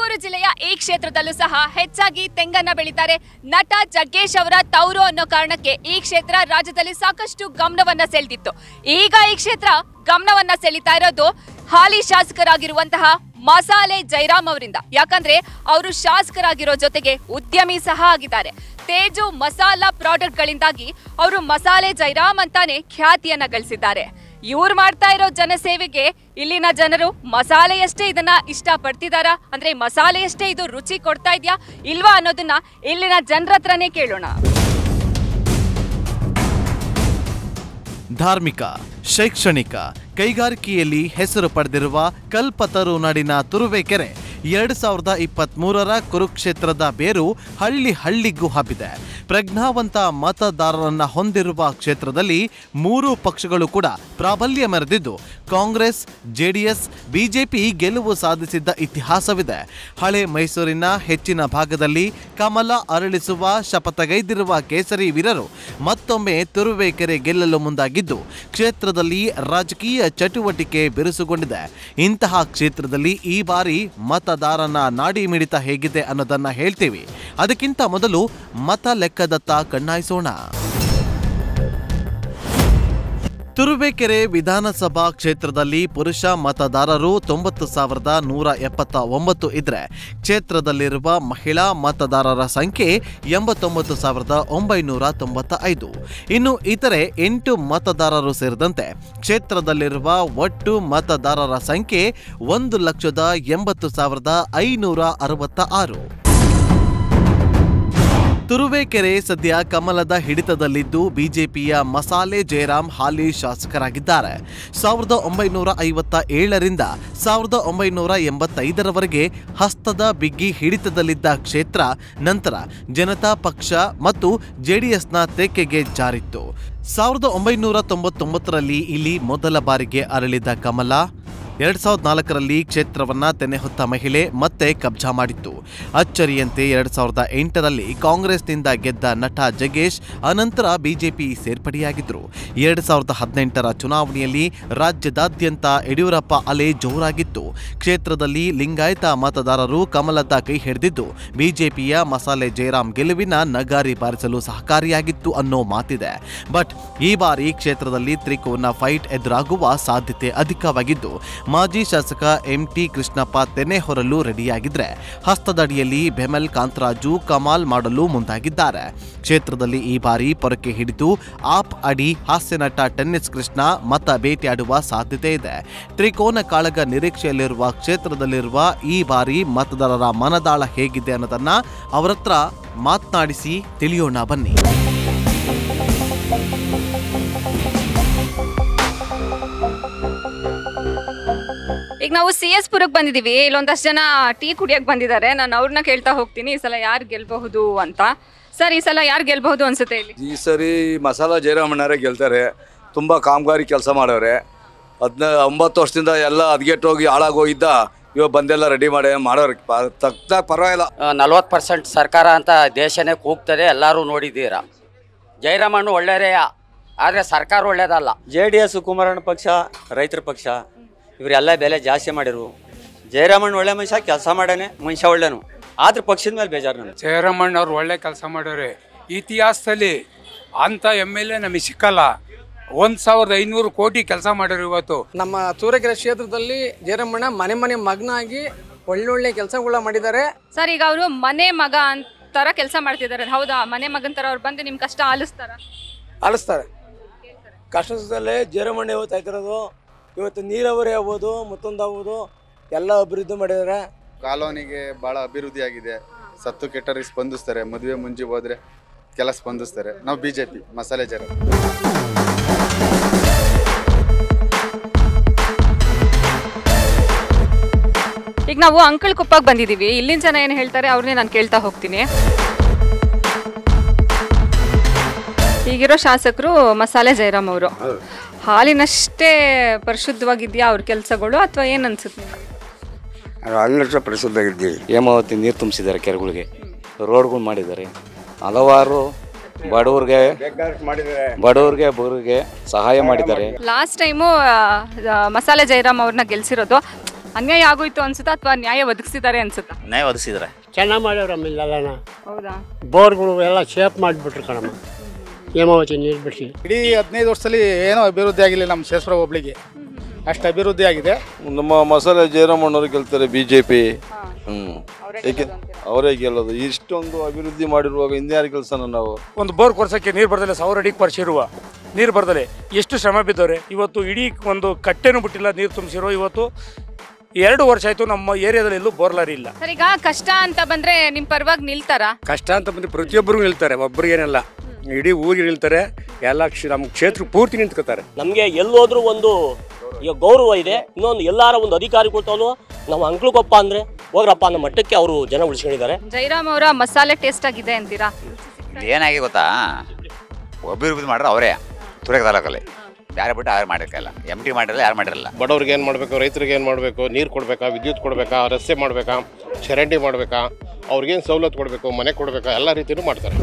ತುಮಕೂರು ಜಿಲ್ಲೆಯ ಈ ಕ್ಷೇತ್ರದಲ್ಲೂ ಸಹ ಹೆಚ್ಚಾಗಿ ತೆಂಗನ್ನ ಬೆಳೀತಾರೆ ನಟ ಜಗ್ಗೇಶ್ ಅವರ ತವರು ಅನ್ನೋ ಕಾರಣಕ್ಕೆ ಈ ಕ್ಷೇತ್ರ ರಾಜ್ಯದಲ್ಲಿ ಸಾಕಷ್ಟು ಗಮನವನ್ನ ಸೆಳೆದಿತ್ತು ಈಗ ಈ ಕ್ಷೇತ್ರ ಗಮನವನ್ನ ಸೆಳೀತಾ ಇರೋದು ಹಾಲಿ ಶಾಸಕರಾಗಿರುವಂತಹ ಮಸಾಲೆ ಜೈರಾಮ್ ಅವರಿಂದ ಯಾಕಂದ್ರೆ ಅವರು ಶಾಸಕರಾಗಿರೋ ಜೊತೆಗೆ ಉದ್ಯಮಿ ಸಹ ಆಗಿದ್ದಾರೆ ತೇಜು ಮಸಾಲಾ ಪ್ರಾಡಕ್ಟ್ ಗಳಿಂದಾಗಿ ಅವರು ಮಸಾಲೆ ಜೈರಾಮ್ ಅಂತಾನೆ ಖ್ಯಾತಿಯನ್ನ ಗಳಿಸಿದ್ದಾರೆ ಇವ್ರು ಮಾಡ್ತಾ ಇರೋ ಜನಸೇವೆಗೆ ಇಲ್ಲಿನ ಜನರು ಮಸಾಲೆಯಷ್ಟೇ ಇದನ್ನ ಇಷ್ಟ ಪಡ್ತಿದಾರಾ ಅಂದ್ರೆ ಮಸಾಲೆಯಷ್ಟೇ ಇದು ರುಚಿ ಕೊಡ್ತಾ ಇದ್ಯಾ ಇಲ್ವಾ ಅನ್ನೋದನ್ನ ಇಲ್ಲಿನ ಜನರ ಹತ್ರನೇ ಕೇಳೋಣ ಧಾರ್ಮಿಕ ಶೈಕ್ಷಣಿಕ ಕೈಗಾರಿಕೆಯಲ್ಲಿ ಹೆಸರು ಪಡೆದಿರುವ ಕಲ್ಪತರು ನಾಡಿನ ತುರುವೇಕೆರೆ ಎರಡು ಸಾವಿರದ ಇಪ್ಪತ್ತ್ಮೂರರ ಕುರುಕ್ಷೇತ್ರದ ಬೇರು ಹಳ್ಳಿ ಹಳ್ಳಿಗೂ ಹಬ್ಬಿದೆ ಪ್ರಜ್ಞಾವಂತ ಮತದಾರರನ್ನ ಹೊಂದಿರುವ ಕ್ಷೇತ್ರದಲ್ಲಿ ಮೂರು ಪಕ್ಷಗಳು ಕೂಡ ಪ್ರಾಬಲ್ಯ ಮೆರೆದಿದ್ದು ಕಾಂಗ್ರೆಸ್ ಜೆಡಿಎಸ್ ಬಿಜೆಪಿ ಗೆಲುವು ಸಾಧಿಸಿದ್ದ ಇತಿಹಾಸವಿದೆ ಹಳೆ ಮೈಸೂರಿನ ಹೆಚ್ಚಿನ ಭಾಗದಲ್ಲಿ ಕಮಲ ಅರಳಿಸುವ ಶಪಥಗೈದಿರುವ ಕೇಸರಿ ವೀರರು ಮತ್ತೊಮ್ಮೆ ತುರುವೇಕೆರೆ ಗೆಲ್ಲಲು ಮುಂದಾಗಿದ್ದು ಕ್ಷೇತ್ರದಲ್ಲಿ ರಾಜಕೀಯ ಚಟುವಟಿಕೆ ಬಿರುಸುಗೊಂಡಿದೆ ಇಂತಹ ಕ್ಷೇತ್ರದಲ್ಲಿ ಈ ಬಾರಿ ಮತದಾರನ ನಾಡಿ ಮಿಡಿತ ಹೇಗಿದೆ ಅನ್ನೋದನ್ನ ಹೇಳ್ತೀವಿ ಅದಕ್ಕಿಂತ ಮೊದಲು ಮತ ಲೆಕ್ಕದತ್ತ ಕಣ್ಣಾಯಿಸೋಣ ತುರುವೇಕೆರೆ ವಿಧಾನಸಭಾ ಕ್ಷೇತ್ರದಲ್ಲಿ ಪುರುಷ ಮತದಾರರು ತೊಂಬತ್ತು ಸಾವಿರದ ನೂರ ಎಪ್ಪತ್ತ ಒಂಬತ್ತು ಇದ್ರೆ ಕ್ಷೇತ್ರದಲ್ಲಿರುವ ಮಹಿಳಾ ಮತದಾರರ ಸಂಖ್ಯೆ ಎಂಬತ್ತೊಂಬತ್ತು ಸಾವಿರದ ಒಂಬೈನೂರ ತೊಂಬತ್ತ ಐದು ಇನ್ನು ಇತರೆ ಎಂಟು ಮತದಾರರು ಸೇರಿದಂತೆ ಕ್ಷೇತ್ರದಲ್ಲಿರುವ ಒಟ್ಟು ಮತದಾರರ ಸಂಖ್ಯೆ ಒಂದು ಲಕ್ಷದ ಎಂಬತ್ತು ಸಾವಿರದ ಐನೂರ ಅರವತ್ತ ಆರು ತುರುವೇಕೆರೆ ಸದ್ಯ ಕಮಲದ ಹಿಡಿತದಲ್ಲಿದ್ದು ಬಿಜೆಪಿಯ ಮಸಾಲೆ ಜಯರಾಮ್ ಹಾಲಿ ಶಾಸಕರಾಗಿದ್ದಾರೆ ಸಾವಿರದ ಒಂಬೈನೂರ ಐವತ್ತ ಏಳರಿಂದ ಸಾವಿರದ ಒಂಬೈನೂರ ಎಂಬತ್ತೈದರವರೆಗೆ ಹಸ್ತದ ಬಿಗ್ಗಿ ಹಿಡಿತದಲ್ಲಿದ್ದ ಕ್ಷೇತ್ರ ನಂತರ ಜನತಾ ಪಕ್ಷ ಮತ್ತು ಜೆಡಿಎಸ್ನ ತೆಕ್ಕೆಗೆ ಜಾರಿತ್ತು ಸಾವಿರದ ಒಂಬೈನೂರ ತೊಂಬತ್ತೊಂಬತ್ತರಲ್ಲಿ ಇಲ್ಲಿ ಮೊದಲ ಬಾರಿಗೆ ಅರಳಿದ ಕಮಲ ಎರಡ್ ಸಾವಿರದ ನಾಲ್ಕರಲ್ಲಿ ಕ್ಷೇತ್ರವನ್ನ ತೆನೆಹೊತ್ತ ಮಹಿಳೆ ಮತ್ತೆ ಕಬ್ಜಾ ಮಾಡಿತ್ತು ಅಚ್ಚರಿಯಂತೆ ಎರಡ್ ಸಾವಿರದ ಎಂಟರಲ್ಲಿ ಕಾಂಗ್ರೆಸ್ನಿಂದ ಗೆದ್ದ ನಟ ಜಗೇಶ್ ಅನಂತರ ಬಿಜೆಪಿ ಸೇರ್ಪಡೆಯಾಗಿದ್ರು ಎರಡ್ ಸಾವಿರದ ಹದಿನೆಂಟರ ಚುನಾವಣೆಯಲ್ಲಿ ರಾಜ್ಯದಾದ್ಯಂತ ಯಡಿಯೂರಪ್ಪ ಅಲೆ ಜೋರಾಗಿತ್ತು ಕ್ಷೇತ್ರದಲ್ಲಿ ಲಿಂಗಾಯತ ಮತದಾರರು ಕಮಲದ ಕೈ ಹಿಡಿದಿದ್ದು ಬಿಜೆಪಿಯ ಮಸಾಲೆ ಜಯರಾಮ್ ಗೆಲುವಿನ ನಗಾರಿ ಬಾರಿಸಲು ಸಹಕಾರಿಯಾಗಿತ್ತು ಅನ್ನೋ ಮಾತಿದೆ ಬಟ್ ಈ ಬಾರಿ ಕ್ಷೇತ್ರದಲ್ಲಿ ತ್ರಿಕೋನ ಫೈಟ್ ಎದುರಾಗುವ ಸಾಧ್ಯತೆ ಅಧಿಕವಾಗಿದ್ದು ಮಾಜಿ ಶಾಸಕ ಎಂಟಿ ಕೃಷ್ಣಪ್ಪ ತೆನೆ ಹೊರಲು ರೆಡಿಯಾಗಿದ್ರೆ ಹಸ್ತದಡಿಯಲ್ಲಿ ಬೆಮೆಲ್ ಕಾಂತರಾಜು ಕಮಾಲ್ ಮಾಡಲು ಮುಂದಾಗಿದ್ದಾರೆ ಕ್ಷೇತ್ರದಲ್ಲಿ ಈ ಬಾರಿ ಪೊರಕೆ ಹಿಡಿದು ಆಪ್ ಅಡಿ ಹಾಸ್ಯ ನಟ ಟೆನ್ನಿಸ್ ಕೃಷ್ಣ ಮತ ಭೇಟಿಯಾಡುವ ಸಾಧ್ಯತೆ ಇದೆ ತ್ರಿಕೋನ ಕಾಳಗ ನಿರೀಕ್ಷೆಯಲ್ಲಿರುವ ಕ್ಷೇತ್ರದಲ್ಲಿರುವ ಈ ಬಾರಿ ಮತದಾರರ ಮನದಾಳ ಹೇಗಿದೆ ಅನ್ನೋದನ್ನ ಅವರತ್ರ ಮಾತನಾಡಿಸಿ ತಿಳಿಯೋಣ ಬನ್ನಿ ಈಗ ನಾವು ಸಿ ಎಸ್ ಪುರಕ್ಕೆ ಬಂದಿದೀವಿ ಇಲ್ಲೊಂದಷ್ಟು ಜನ ಟೀ ಕುಡಿಯಕ್ ಬಂದಿದ್ದಾರೆ ನಾನು ಅವ್ರನ್ನ ಕೇಳ್ತಾ ಹೋಗ್ತೀನಿ ಈ ಸಲ ಯಾರು ಗೆಲ್ಬಹುದು ಅಂತ ಸರ್ ಈ ಸಲ ಯಾರು ಗೆಲ್ಬಹುದು ಅನ್ಸುತ್ತೆ ಇಲ್ಲಿ ಈ ಸರಿ ಮಸಾಲ ಜಯರಾಮಣ್ಣರೇ ಗೆಲ್ತಾರೆ ತುಂಬ ಕಾಮಗಾರಿ ಕೆಲಸ ಮಾಡವ್ರೆ ಹದಿನ ಒಂಬತ್ತು ವರ್ಷದಿಂದ ಎಲ್ಲ ಹದಗೆಟ್ಟೋಗಿ ಹಾಳಾಗೋಗಿದ್ದ ಇವಾಗ ಬಂದೆಲ್ಲ ರೆಡಿ ಮಾಡಿ ಮಾಡೋರು ತಕ್ಕ ಪರವಾಗಿಲ್ಲ ನಲ್ವತ್ತು ಪರ್ಸೆಂಟ್ ಸರ್ಕಾರ ಅಂತ ದೇಶನೇ ಕೂಗ್ತದೆ ಎಲ್ಲರೂ ನೋಡಿದ್ದೀರಾ ಜಯರಾಮಣ್ಣ ಒಳ್ಳೆಯದೇ ಆದರೆ ಸರ್ಕಾರ ಒಳ್ಳೇದಲ್ಲ ಜೆ ಡಿ ಎಸ್ ಕುಮಾರಣ್ಣ ಪಕ್ಷ ರೈತರ ಪಕ್ಷ ಇವರೆಲ್ಲ ಬೆಲೆ ಜಾಸ್ತಿ ಮಾಡಿರು ಜಯರಾಮಣ್ಣ ಒಳ್ಳೆ ಮನುಷ್ಯ ಕೆಲಸ ಮಾಡಾನೆ ಮನುಷ್ಯ ಒಳ್ಳೆನು ಆದ್ರೆ ಪಕ್ಷದ ಮೇಲೆ ಬೇಜಾರು ನನಗೆ ಜಯರಾಮಣ್ಣ ಅವ್ರು ಒಳ್ಳೆ ಕೆಲಸ ಮಾಡ್ಯಾರೆ ಇತಿಹಾಸದಲ್ಲಿ ಅಂಥ ಎಮ್ ಎಲ್ ಎ ನಮಗೆ ಸಿಕ್ಕಲ್ಲ ಒಂದು ಸಾವಿರದ ಐನೂರು ಕೋಟಿ ಕೆಲಸ ಮಾಡ್ಯಾರ ಇವತ್ತು ನಮ್ಮ ತೂರಕೆರೆ ಕ್ಷೇತ್ರದಲ್ಲಿ ಜಯರಮಣ್ಣ ಮನೆ ಮನೆ ಮಗನಾಗಿ ಒಳ್ಳೊಳ್ಳೆ ಕೆಲಸಗಳ ಮಾಡಿದ್ದಾರೆ ಸರ್ ಈಗ ಅವರು ಮನೆ ಮಗ ಅಂತರ ಕೆಲಸ ಮಾಡ್ತಿದ್ದಾರೆ ಹೌದಾ ಮನೆ ಮಗನ್ ತರ ಅವ್ರು ಬಂದು ನಿಮ್ ಕಷ್ಟ ಆಲಿಸ್ತಾರ ಆಲಿಸ್ತಾರೆ ಕಷ್ಟದಲ್ಲೇ ಜೇರಮಣ್ಣೆ ಇವತ್ತು ಆಯ್ತಿರೋದು ಇವತ್ತು ನೀರಾವರಿ ಆಗ್ಬೋದು ಮತ್ತೊಂದು ಆಗ್ಬೋದು ಎಲ್ಲ ಅಭಿವೃದ್ಧಿ ಮಾಡಿದ್ದಾರೆ ಕಾಲೋನಿಗೆ ಭಾಳ ಅಭಿವೃದ್ಧಿ ಆಗಿದೆ ಸತ್ತು ಕೆಟ್ಟರಿಗೆ ಸ್ಪಂದಿಸ್ತಾರೆ ಮದುವೆ ಮುಂಜಿ ಹೋದ್ರೆ ಕೆಲ ಸ್ಪಂದಿಸ್ತಾರೆ ನಾವು ಬಿ ಜೆ ಪಿ ಮಸಾಲೆ ಜರ ಈಗ ನಾವು ಅಂಕಲ್ ಕುಪ್ಪಕ್ಕೆ ಬಂದಿದೀವಿ ಇಲ್ಲಿನ ಜನ ಏನು ಹೇಳ್ತಾರೆ ಅವ್ರನ್ನೇ ನಾನು ಕೇಳ್ತಾ ಹೋಗ್ತೀನಿ ಈಗಿರೋ ಶಾಸಕರು ಮಸಾಲೆ ಜಯರಾಮ್ ಅವರು ಹಾಲಿನಷ್ಟೇ ಪರಿಶುದ್ಧವಾಗಿದ್ಯಾ ಅವ್ರ ಕೆಲಸಗಳು ಅಥವಾ ಏನ್ ಅನ್ಸುತ್ತೆ ನಿಮ್ಗೆ? ಅಲ್ಲಷ್ಟು ಪರಿಶುದ್ಧಾಗಿದ್ದೀವಿ ಹೇಮಾವತಿ ನೀರು ತುಂಬಿಸಿದ್ದಾರೆ ಕೆರೆಗಳಿಗೆ ರೋಡ್ಗಳು ಮಾಡಿದ್ದಾರೆ ಹಲವಾರು ಬಡವ್ರಿಗೆ ಬಡವ್ರಿಗೆ ಬಡವ್ರಿಗೆ ಸಹಾಯ ಮಾಡಿದ್ದಾರೆ ಲಾಸ್ಟ್ ಟೈಮು ಮಸಾಲೆ ಜಯರಾಮ್ ಅವ್ರನ್ನ ಗೆಲ್ಸಿರೋದು ಅನ್ಯಾಯ ಆಗೋಯ್ತು ಅನ್ಸುತ್ತಾ ಅಥವಾ ನ್ಯಾಯ ಒದಗಿಸಿದ್ದಾರೆ ಅನ್ಸುತ್ತಾ ನ್ಯಾಯ ಒದಗಿಸಿದ್ರೆ ಚೆನ್ನಾಗಿ ಮಾಡ್ಯವ್ರಮ್ಮ ಇಲ್ಲೆಲ್ಲನ ಹೌದಾ ಬೋರ್ಗಳು ಎಲ್ಲ ಶೇಪ್ ಮಾಡಿಬಿಟ್ರು ಕಣಮ್ಮ ಹೇಮಾವತಿ ನೀರು ಬಿಡಿಸಿ ಇಡೀ ಹದಿನೈದು ವರ್ಷದಲ್ಲಿ ಏನೋ ಅಭಿವೃದ್ಧಿ ಆಗಿಲ್ಲ ನಮ್ಮ ಶೇಷಪುರ ಹೋಬ್ಳಿಗೆ ಅಷ್ಟು ಅಭಿವೃದ್ಧಿ ಆಗಿದೆ ನಮ್ಮ ಮಸಾಲೆ ಜಯರಾಮಣ್ಣವರು ಗೆಲ್ತಾರೆ ಬಿ ಜೆ ಪಿ ಹ್ಞೂ ಏಕೆ ಅವರೇ ಗೆಲ್ಲೋದು ಇಷ್ಟೊಂದು ಅಭಿವೃದ್ಧಿ ಮಾಡಿರುವಾಗ ಇನ್ಯಾರು ಕೆಲಸನ ನಾವು ಒಂದು ಬೋರ್ ಕೊರ್ಸಕ್ಕೆ ನೀರು ಬರ್ದಲೆ ಸಾವಿರ ಅಡಿ ಕೊರ್ಸಿರುವ ನೀರು ಬರ್ದಲೆ ಎಷ್ಟು ಶ್ರಮ ಬಿದ್ದವ್ರೆ ಇವತ್ತು ಇಡೀ ಒಂದು ಕಟ್ಟೆನೂ ಬಿಟ್ಟಿಲ್ಲ ನೀರು ತುಂಬಿಸಿರೋ ಇವತ್ತು ಎರಡು ವರ್ಷ ಆಯ್ತು ನಮ್ಮ ಏರಿಯಾದಲ್ಲಿ ಎಲ್ಲೂ ಬೋರ್ಲಾರಿ ಇಲ್ಲ ಸರ್ ಈಗ ಕಷ್ಟ ಅಂತ ಬಂದ್ರೆ ನಿಮ್ ಪರವಾಗಿ ನಿಲ್ತಾರಾ ಕಷ್ಟ ಅಂತ ಬಂದು ಪ್ರತಿಯೊಬ್ಬರು ನಿಲ್ತಾರೆ ಒಬ್ಬರಿಗೇನಲ್ಲ ಇಡೀ ಊರಿಗೆ ನಿಲ್ತಾರೆ ಎಲ್ಲ ಕ್ಷ ನಮ್ಮ ಕ್ಷೇತ್ರ ಪೂರ್ತಿ ನಿಂತ್ಕೋತಾರೆ ನಮಗೆ ಎಲ್ಲೋದ್ರೂ ಒಂದು ಈಗ ಗೌರವ ಇದೆ ಇನ್ನೊಂದು ಎಲ್ಲಾರ ಒಂದು ಅಧಿಕಾರಿಗಳು ತಾನು ನಾವು ಅಂಕ್ಲಕೊಪ್ಪ ಅಂದ್ರೆ ಹೋಗ್ರಪ್ಪ ಅನ್ನೋ ಮಟ್ಟಕ್ಕೆ ಅವರು ಜನ ಉಳಿಸ್ಕೊಂಡಿದ್ದಾರೆ ಜೈರಾಮ್ ಅವರ ಮಸಾಲೆ ಟೇಸ್ಟ್ ಆಗಿದೆ ಅಂತೀರಾ ಏನಾಗಿ ಗೊತ್ತಾ ಅಭಿವೃದ್ಧಿ ಮಾಡ್ರೆ ಅವರೇ ತುರೇಕ ತಾಲೂಕಲ್ಲಿ ಯಾರು ಬಿಟ್ಟು ಯಾರು ಮಾಡಿರ್ಕಲ್ಲ ಎಮ್ ಟಿ ಮಾಡಿರಲ್ಲ ಯಾರು ಮಾಡಿರಲ್ಲ ಬಡವ್ರಿಗೆ ಏನು ಮಾಡಬೇಕು ರೈತರಿಗೆ ಏನು ಮಾಡಬೇಕು ನೀರು ಕೊಡಬೇಕಾ ವಿದ್ಯುತ್ ಕೊಡಬೇಕಾ ರಸ್ತೆ ಮಾಡಬೇಕಾ ಚರಂಡಿ ಮಾಡಬೇಕಾ ಅವ್ರಿಗೇನು ಸವಲತ್ತು ಕೊಡಬೇಕು ಮನೆ ಕೊಡಬೇಕಾ ಎಲ್ಲ ರೀತಿಯೂ ಮಾಡ್ತಾರೆ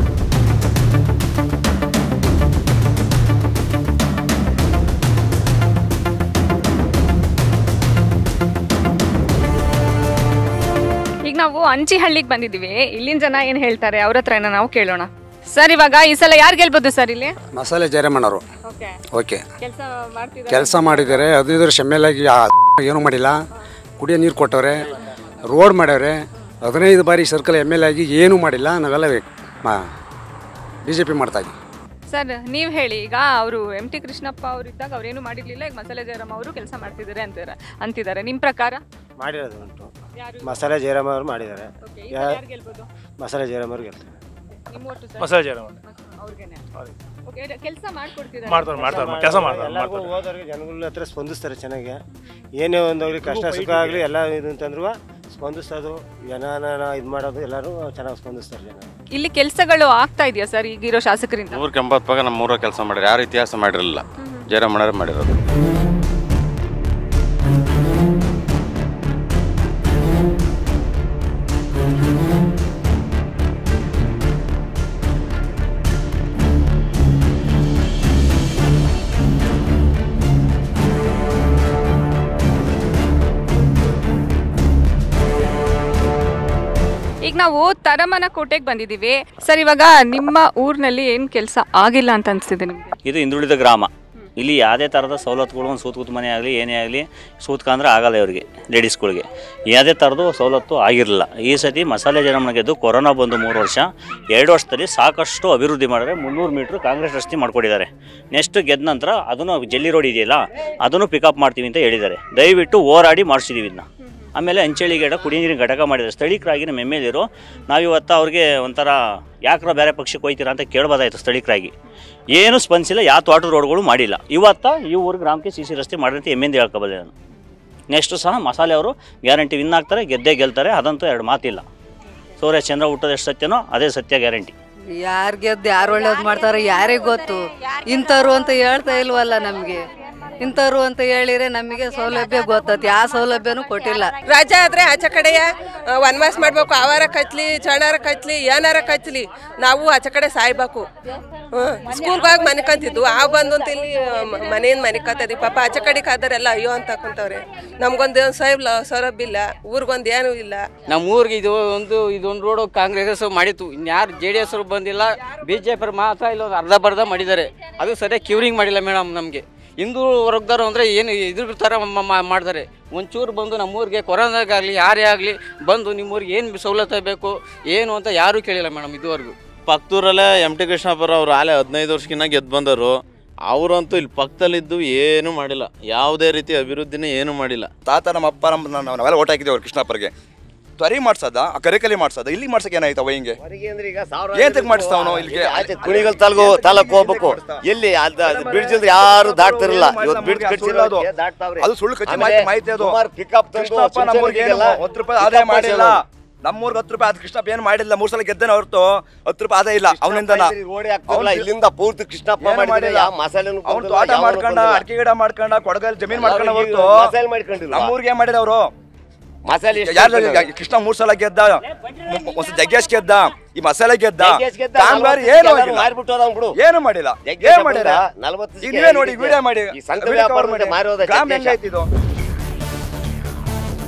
ಈಗ ನಾವು ಅಂಚಿಹಳ್ಳಿಗೆ ಬಂದಿದ್ದೀವಿ ಇಲ್ಲಿನ ಜನ ಏನ್ ಹೇಳ್ತಾರೆ ಅವ್ರ ಹತ್ರ ಏನೋ ನಾವು ಕೇಳೋಣ ಸರ್ ಇವಾಗ ಈ ಸಲ ಯಾರು ಗೆಲ್ಬೋದು ಸರ್ ಇಲ್ಲಿ ಮಸಾಲೆ ಜಯರಾಮಣ್ಣವರು ಓಕೆ ಓಕೆ ಕೆಲಸ ಮಾಡ್ತಿದ್ದಾರೆ ಕೆಲಸ ಮಾಡಿದ್ದಾರೆ ಹದಿನೈದು ವರ್ಷ ಎಮ್ ಎಲ್ ಆಗಿ ಏನೂ ಮಾಡಿಲ್ಲ ಕುಡಿಯೋ ನೀರು ಕೊಟ್ಟವ್ರೆ ರೋಡ್ ಮಾಡ್ಯವ್ರೆ ಹದಿನೈದು ಬಾರಿ ಸರ್ಕಲ್ ಎಮ್ ಎಲ್ ಆಗಿ ಏನೂ ಮಾಡಿಲ್ಲ ನಾವೆಲ್ಲ ಬಿ ಜೆ ಪಿ ಮಾಡ್ತಾಯಿದ್ವಿ ಸರ್ ನೀವು ಹೇಳಿ ಈಗ ಅವರು ಎಂ ಟಿ ಕೃಷ್ಣಪ್ಪ ಅವರು ಇದ್ದಾಗ ಅವ್ರೇನು ಮಾಡಿರ್ಲಿಲ್ಲ ಈಗ ಮಸಾಲೆ ಜಯರಾಮ್ ಅವರು ಕೆಲಸ ಮಾಡ್ತಿದ್ದಾರೆ ಅಂತಾರೆ ಅಂತಿದ್ದಾರೆ ನಿಮ್ಮ ಪ್ರಕಾರ ಮಾಡಿರೋದು ಉಂಟು ಯಾರು? ಮಸಾಲೆ ಜಯರಾಮ್ ಅವರು ಮಾಡಿದ್ದಾರೆ Okay, ಈ ಸಲ ಯಾ- ಯಾರು ಗೆಲ್ಬೋದು? ಮಸಾಲೆ ಜಯರಾಮ್ ಅವ್ರು ಗೆಲ್ತಾರೆ ನಿಮ್ಮ ಒಟ್ಟು ಸರ್? ಮಸಾಲೆ ಜಯರಾಮ್ ಅವ್ರಿಗೇನೆ ಓಕೆ ಕೆಲಸ ಮಾಡ್ಕೊಡ್ತಿದ್ದಾರೆ ಮಾಡ್ತಾರೆ, ಮಾಡ್ತಾರೆ, ಕೆಲ್ಸ ಮಾಡ್ತಾರೆ, ಎಲ್ಲರಿಗೂ ಮಾಡ್ತಾರೆ. ಹೋದವ್ರಿಗೆ ಜನಗಳ ಹತ್ರ ಸ್ಪಂದಿಸ್ತಾರೆ ಚೆನ್ನಾಗಿ ಏನೇ ಒಂದಾಗಲಿ ಕಷ್ಟ ಸುಖ ಆಗಲಿ ಎಲ್ಲ ಇದು ಅಂತಂದ್ರು ಸ್ಪಂದಿಸೋದು ಜನನ ಇದು ಮಾಡೋದು ಎಲ್ಲರೂ ಚೆನ್ನಾಗಿ ಸ್ಪಂದಿಸ್ತಾರೆ ಜನ ಇಲ್ಲಿ ಕೆಲಸಗಳು ಆಗ್ತಾ ಇದೆಯಾ ಸರ್ ಈಗಿರೋ ಶಾಸಕರಿಂದ ನೂರಕ್ಕೆ ಎಂಬತ್ತು ಭಾಗ ನಮ್ಮ ಊರ ಕೆಲಸ ಮಾಡ್ಯಾರ ಯಾರು ಇತಿಹಾಸ ಮಾಡಿರಲಿಲ್ಲ ಜಯರಾಮಣ್ಣರೇ ಮಾಡಿರೋದು ಈಗ ನಾವು ತರಮನ ಕೋಟೆಗೆ ಬಂದಿದ್ದೀವಿ ಸರ್ ಇವಾಗ ನಿಮ್ಮ ಊರಿನಲ್ಲಿ ಏನು ಕೆಲಸ ಆಗಿಲ್ಲ ಅಂತ ಅನ್ಸ್ತಿದೆ ನಿಮಗೆ ಇದು ಹಿಂದುಳಿದ ಗ್ರಾಮ ಇಲ್ಲಿ ಯಾವುದೇ ಥರದ ಸವಲತ್ತುಗಳು ಒಂದು ಸೂತ್ಕೂತ್ ಮನೆ ಆಗಲಿ ಏನೇ ಆಗಲಿ ಸೂತ್ಕ ಅಂದ್ರೆ ಆಗಲ್ಲ ಇವರಿಗೆ ಲೇಡೀಸ್ಗಳಿಗೆ ಯಾವುದೇ ಥರದ್ದು ಸವಲತ್ತು ಆಗಿರಲಿಲ್ಲ ಈ ಸತಿ ಮಸಾಲೆ ಜಯರಾಮನ ಗೆದ್ದು ಕೊರೋನಾ ಬಂದು ಮೂರು ವರ್ಷ ಎರಡು ವರ್ಷದಲ್ಲಿ ಸಾಕಷ್ಟು ಅಭಿವೃದ್ಧಿ ಮಾಡಿದ್ರೆ ಮುನ್ನೂರು ಮೀಟ್ರ್ ಕಾಂಗ್ರೆಸ್ ರಸ್ತೆ ಮಾಡ್ಕೊಟ್ಟಿದ್ದಾರೆ ನೆಕ್ಸ್ಟ್ ಗೆದ್ದ ನಂತರ ಅದನ್ನು ಜಲ್ಲಿ ರೋಡ್ ಇದೆಯಲ್ಲ ಅದನ್ನು ಪಿಕಪ್ ಮಾಡ್ತೀವಿ ಅಂತ ಹೇಳಿದ್ದಾರೆ ದಯವಿಟ್ಟು ಹೋರಾಡಿ ಮಾಡಿಸಿದ್ದೀವಿ ಇದನ್ನ ಆಮೇಲೆ ಅಂಚಳಿ ಗಿಡ ಕುಡಿಯ ನೀರಿನ ಘಟಕ ಮಾಡಿದ್ದಾರೆ ಸ್ಥಳೀಕರಾಗಿ ನಮ್ಮ ಎಮ್ ಎಲ್ ಎರು ನಾವಿವತ್ತು ಅವ್ರಿಗೆ ಒಂಥರ ಯಾಕ್ರ ಬೇರೆ ಪಕ್ಷಕ್ಕೆ ಹೋಯ್ತೀರಾ ಅಂತ ಕೇಳ್ಬೋದಾಯ್ತು ಸ್ಥಳೀಕರಾಗಿ ಏನು ಸ್ಪಂದಿಸಿಲ್ಲ ಯಾವ ತೋಟದ ರೋಡ್ಗಳು ಮಾಡಿಲ್ಲ ಇವತ್ತ ಈ ಊರು ಗ್ರಾಮಕ್ಕೆ ಸಿ ಸಿ ರಸ್ತೆ ಮಾಡಿ ಅಂತ ಎಮ್ಮೆಂದು ಹೇಳ್ಕೊಬಲ್ಲೆ ನಾನು ನೆಕ್ಸ್ಟು ಸಹ ಮಸಾಲೆ ಅವರು ಗ್ಯಾರಂಟಿ ವಿನ್ ಆಗ್ತಾರೆ ಗೆದ್ದೇ ಗೆಲ್ತಾರೆ ಅದಂತೂ ಎರಡು ಮಾತಿಲ್ಲ ಸೂರ್ಯ ಚಂದ್ರ ಹುಟ್ಟೋದು ಎಷ್ಟು ಸತ್ಯನೋ ಅದೇ ಸತ್ಯ ಗ್ಯಾರಂಟಿ ಯಾರ್ ಗೆದ್ದು ಯಾರು ಒಳ್ಳೇದು ಮಾಡ್ತಾರೋ ಯಾರಿಗೆ ಗೊತ್ತು ಇಂಥವ್ರು ಅಂತ ಹೇಳ್ತಾ ಇಲ್ವಲ್ಲ ನಮಗೆ ಇಂಥವ್ರು ಅಂತ ಹೇಳಿದ್ರೆ ನಮಗೆ ಸೌಲಭ್ಯ ಗೊತ್ತೈತಿ ಯಾವ ಸೌಲಭ್ಯನೂ ಕೊಟ್ಟಿಲ್ಲ ರಜಾ ಆದ್ರೆ ಆಚೆ ಕಡೆಯ ಆ, ವನವಾಸ ಮಾಡ್ಬೇಕು ಆವಾರ ಕಚ್ಲಿ ಚಣಾರ ಕಚ್ಲಿ ಏನಾರ ಕಚ್ಲಿ ನಾವು ಆಚೆ ಕಡೆ ಸಾಯ್ಬೇಕು ಸ್ಕೂಲ್ಗೆ ಹೋಗಿ ಮನಿಕಂತಿದ್ವು ಆ ಬಂದು ಅಂತ ಇಲ್ಲಿ ಮ- ಮನೆಯಿಂದ ಮನಿಕತ್ತದಿ ಪಾಪ ಆಚೆ ಕಡೆಗೆ ಆದರೆಲ್ಲ ಅಯ್ಯೋ ಅಂತ ಕುಂತವ್ರೆ ನಮ್ಗೊಂದು ಸೈಬ್ಲ ಸೌಲಭ್ಯ ಇಲ್ಲ ಊರಿಗೊಂದು ಏನೂ ಇಲ್ಲ ನಮ್ಮ ಊರಿಗೆ ಇದು ಒಂದು ಇದೊಂದು ರೋಡು ಕಾಂಗ್ರೆಸ್ ಮಾಡಿತ್ತು ಇನ್ಯಾರು ಜೆ ಡಿ ಎಸ್ ಅವರು ಬಂದಿಲ್ಲ ಬಿ ಜೆ ಪಿ ಮಾತ್ರ ಇಲ್ಲ ಒಂದು ಅರ್ಧ ಬರ್ಧ ಮಾಡಿದ್ದಾರೆ ಅದು ಸರಿಯಾಗಿ ಕ್ಯೂರಿಂಗ್ ಮಾಡಿಲ್ಲ ಮೇಡಮ್ ನಮಗೆ ಹಿಂದೂ ವರ್ಗದವ್ರು ಅಂದರೆ ಏನು ಇದ್ರ ಥರ ಮ- ಮ- ಮಾಡ್ತಾರೆ ಒಂಚೂರು ಬಂದು ನಮ್ಮೂರಿಗೆ ಕೊರೋನಾಗಾಗಲಿ ಯಾರೇ ಆಗಲಿ ಬಂದು ನಿಮ್ಮೂರಿಗೆ ಏನು ಸವಲತ್ತು ಬೇಕು ಏನು ಅಂತ ಯಾರೂ ಕೇಳಿಲ್ಲ ಮೇಡಮ್ ಇದುವರೆಗೂ ಪಕ್ಕದೂರಲ್ಲೇ ಎಮ್ ಟಿ ಕೃಷ್ಣಪ್ಪರ ಅವ್ರು ಆಲೆ ಹದಿನೈದು ವರ್ಷಕ್ಕಿನ್ನ ಗೆದ್ದು ಬಂದರು ಅವರಂತೂ ಇಲ್ಲಿ ಪಕ್ಕದಲ್ಲಿದ್ದು ಏನೂ ಮಾಡಿಲ್ಲ ಯಾವುದೇ ರೀತಿ ಅಭಿವೃದ್ಧಿನೇ ಏನೂ ಮಾಡಿಲ್ಲ ತಾತ ನಮ್ಮ ಅಪ್ಪ ನಮ್ಮ ನಾವು- ನಾವೆಲ್ಲ ಓಟ್ ಹಾಕಿದ್ದೇವೆ ಕೃಷ್ಣಪ್ಪರಿಗೆ ತ್ವರಿ ಮಾಡ್ಸದ ಆ ಕರಿಕಲಿ ಮಾಡ್ಸದ ಇಲ್ಲಿ ಮಾಡ್ಸಕ್ಕೆ ಏನಾಯ್ತವ ಹಿಂಗೆ ಏನ್ ಮಾಡಿಸ್ತಾವನು ಇಲ್ಲಿಗೆ ಕುಣಿಗಲ್ ತಾಲೂಕು ತಾಲೂಕು ಹೋಗ್ಬೇಕು ಎಲ್ಲಿ ಬ್ರಿಡ್ಜ್ ಅಂದ್ರೆ ಯಾರು ದಾಟ್ತಿರಲ್ಲ ಇವತ್ತು ಬ್ರಿಡ್ಜ್ ಕಟ್ಸಿಲ್ಲ ಅದು. ಅದು ಸುಳ್ಳು ಕಚ್ಚಿ ಮಾಹಿತಿ ಮಾಹಿತಿ ಅದು ಕೃಷ್ಣಪ್ಪ ನಮ್ಮೂರಿಗೆ ಏನು ಹತ್ತು ರೂಪಾಯಿ ಆದಾಯ ಮಾಡಿಲ್ಲ ನಮ್ಮೂರ್ಗೆ ಹತ್ತು ರೂಪಾಯಿ ಅದು ಕೃಷ್ಣಪ್ಪ ಏನು ಮಾಡಿಲ್ಲ ಮೂರ್ ಸಲ ಗೆದ್ದನ ಹೊರತು ಹತ್ತು ರೂಪಾಯಿ ಆದಾಯ ಇಲ್ಲ ಅವನಿಂದ ಆಗ್ತಿರಲ್ಲ, ಇಲ್ಲಿಂದ ಪೂರ್ತಿ ಕೃಷ್ಣಪ್ಪ ಮಾಡಿದ್ರೆ ಯಾವ ಮಸಾಲೆನೂ ಅವ್ನು ಬಂದಿಲ್ಲ, ತೋಟ ಯಾವನೂ ಮಾಡ್ಕೊಂಡ ಬಂದಿಲ್ಲ. ಅಡಿಕೆ ಗಿಡ ಮಾಡ್ಕೊಂಡ ಕೊಡಗಲ್ ಜಮೀನ್ ಮಾಡ್ಕೊಂಡ ಅವ್ರಿಗೆ ಹೊರತು ಮಸಾಲೆ ಮಾಡ್ಕೊಂಡಿಲ್ವಾ? ನಮ್ಮೂರಿಗೆ ಏನ್ ಮಾಡಿದ ಅವರು ಮಸಾಲೆ ಎಷ್ಟು ಯಾರು ಹಾಕಿದ್ದಾರೆ? ಕೃಷ್ಣ ಮೂರ್ ಸಲ ಗೆದ್ದ ಮ- ಮ- ಜಗ್ಗೇಶ್ ಗೆದ್ದ ಈ ಮಸಾಲೆ ಗೆದ್ದ ಜಗ್ಗೇಶ್ ಗೆದ್ದ, ಕಾಮಗಾರಿ ನಲವತ್ತು ಏನು ಎಲ್ಲರೂ ಆಗಿಲ್ಲ. ಮಾರ್ಬಿಟ್ಟು ಹೋದ ಅವ್ನು ಬಿಡು. ಏನು ಮಾಡಿಲ್ಲ ಜಗ್ಗೇಶ್ ಏನ್ ಮಾಡಿರ ಹಬ್ಬದ ನಲವತ್ತು ಈಗ ನೀವೇ ನೋಡಿ ಜಗ್ಗೇಶ್ ವಿಡಿಯೋ ಮಾಡಿ ಈ ಸಂಘ ವಿಡಿಯೋ ವ್ಯಾಪಾರ cover ಮಾಡಿ. ಮಾರೋದ ಗ್ರಾಮ ಜಗ್ಗೇಶ. ಹೆಂಗೈತಿ ಇದು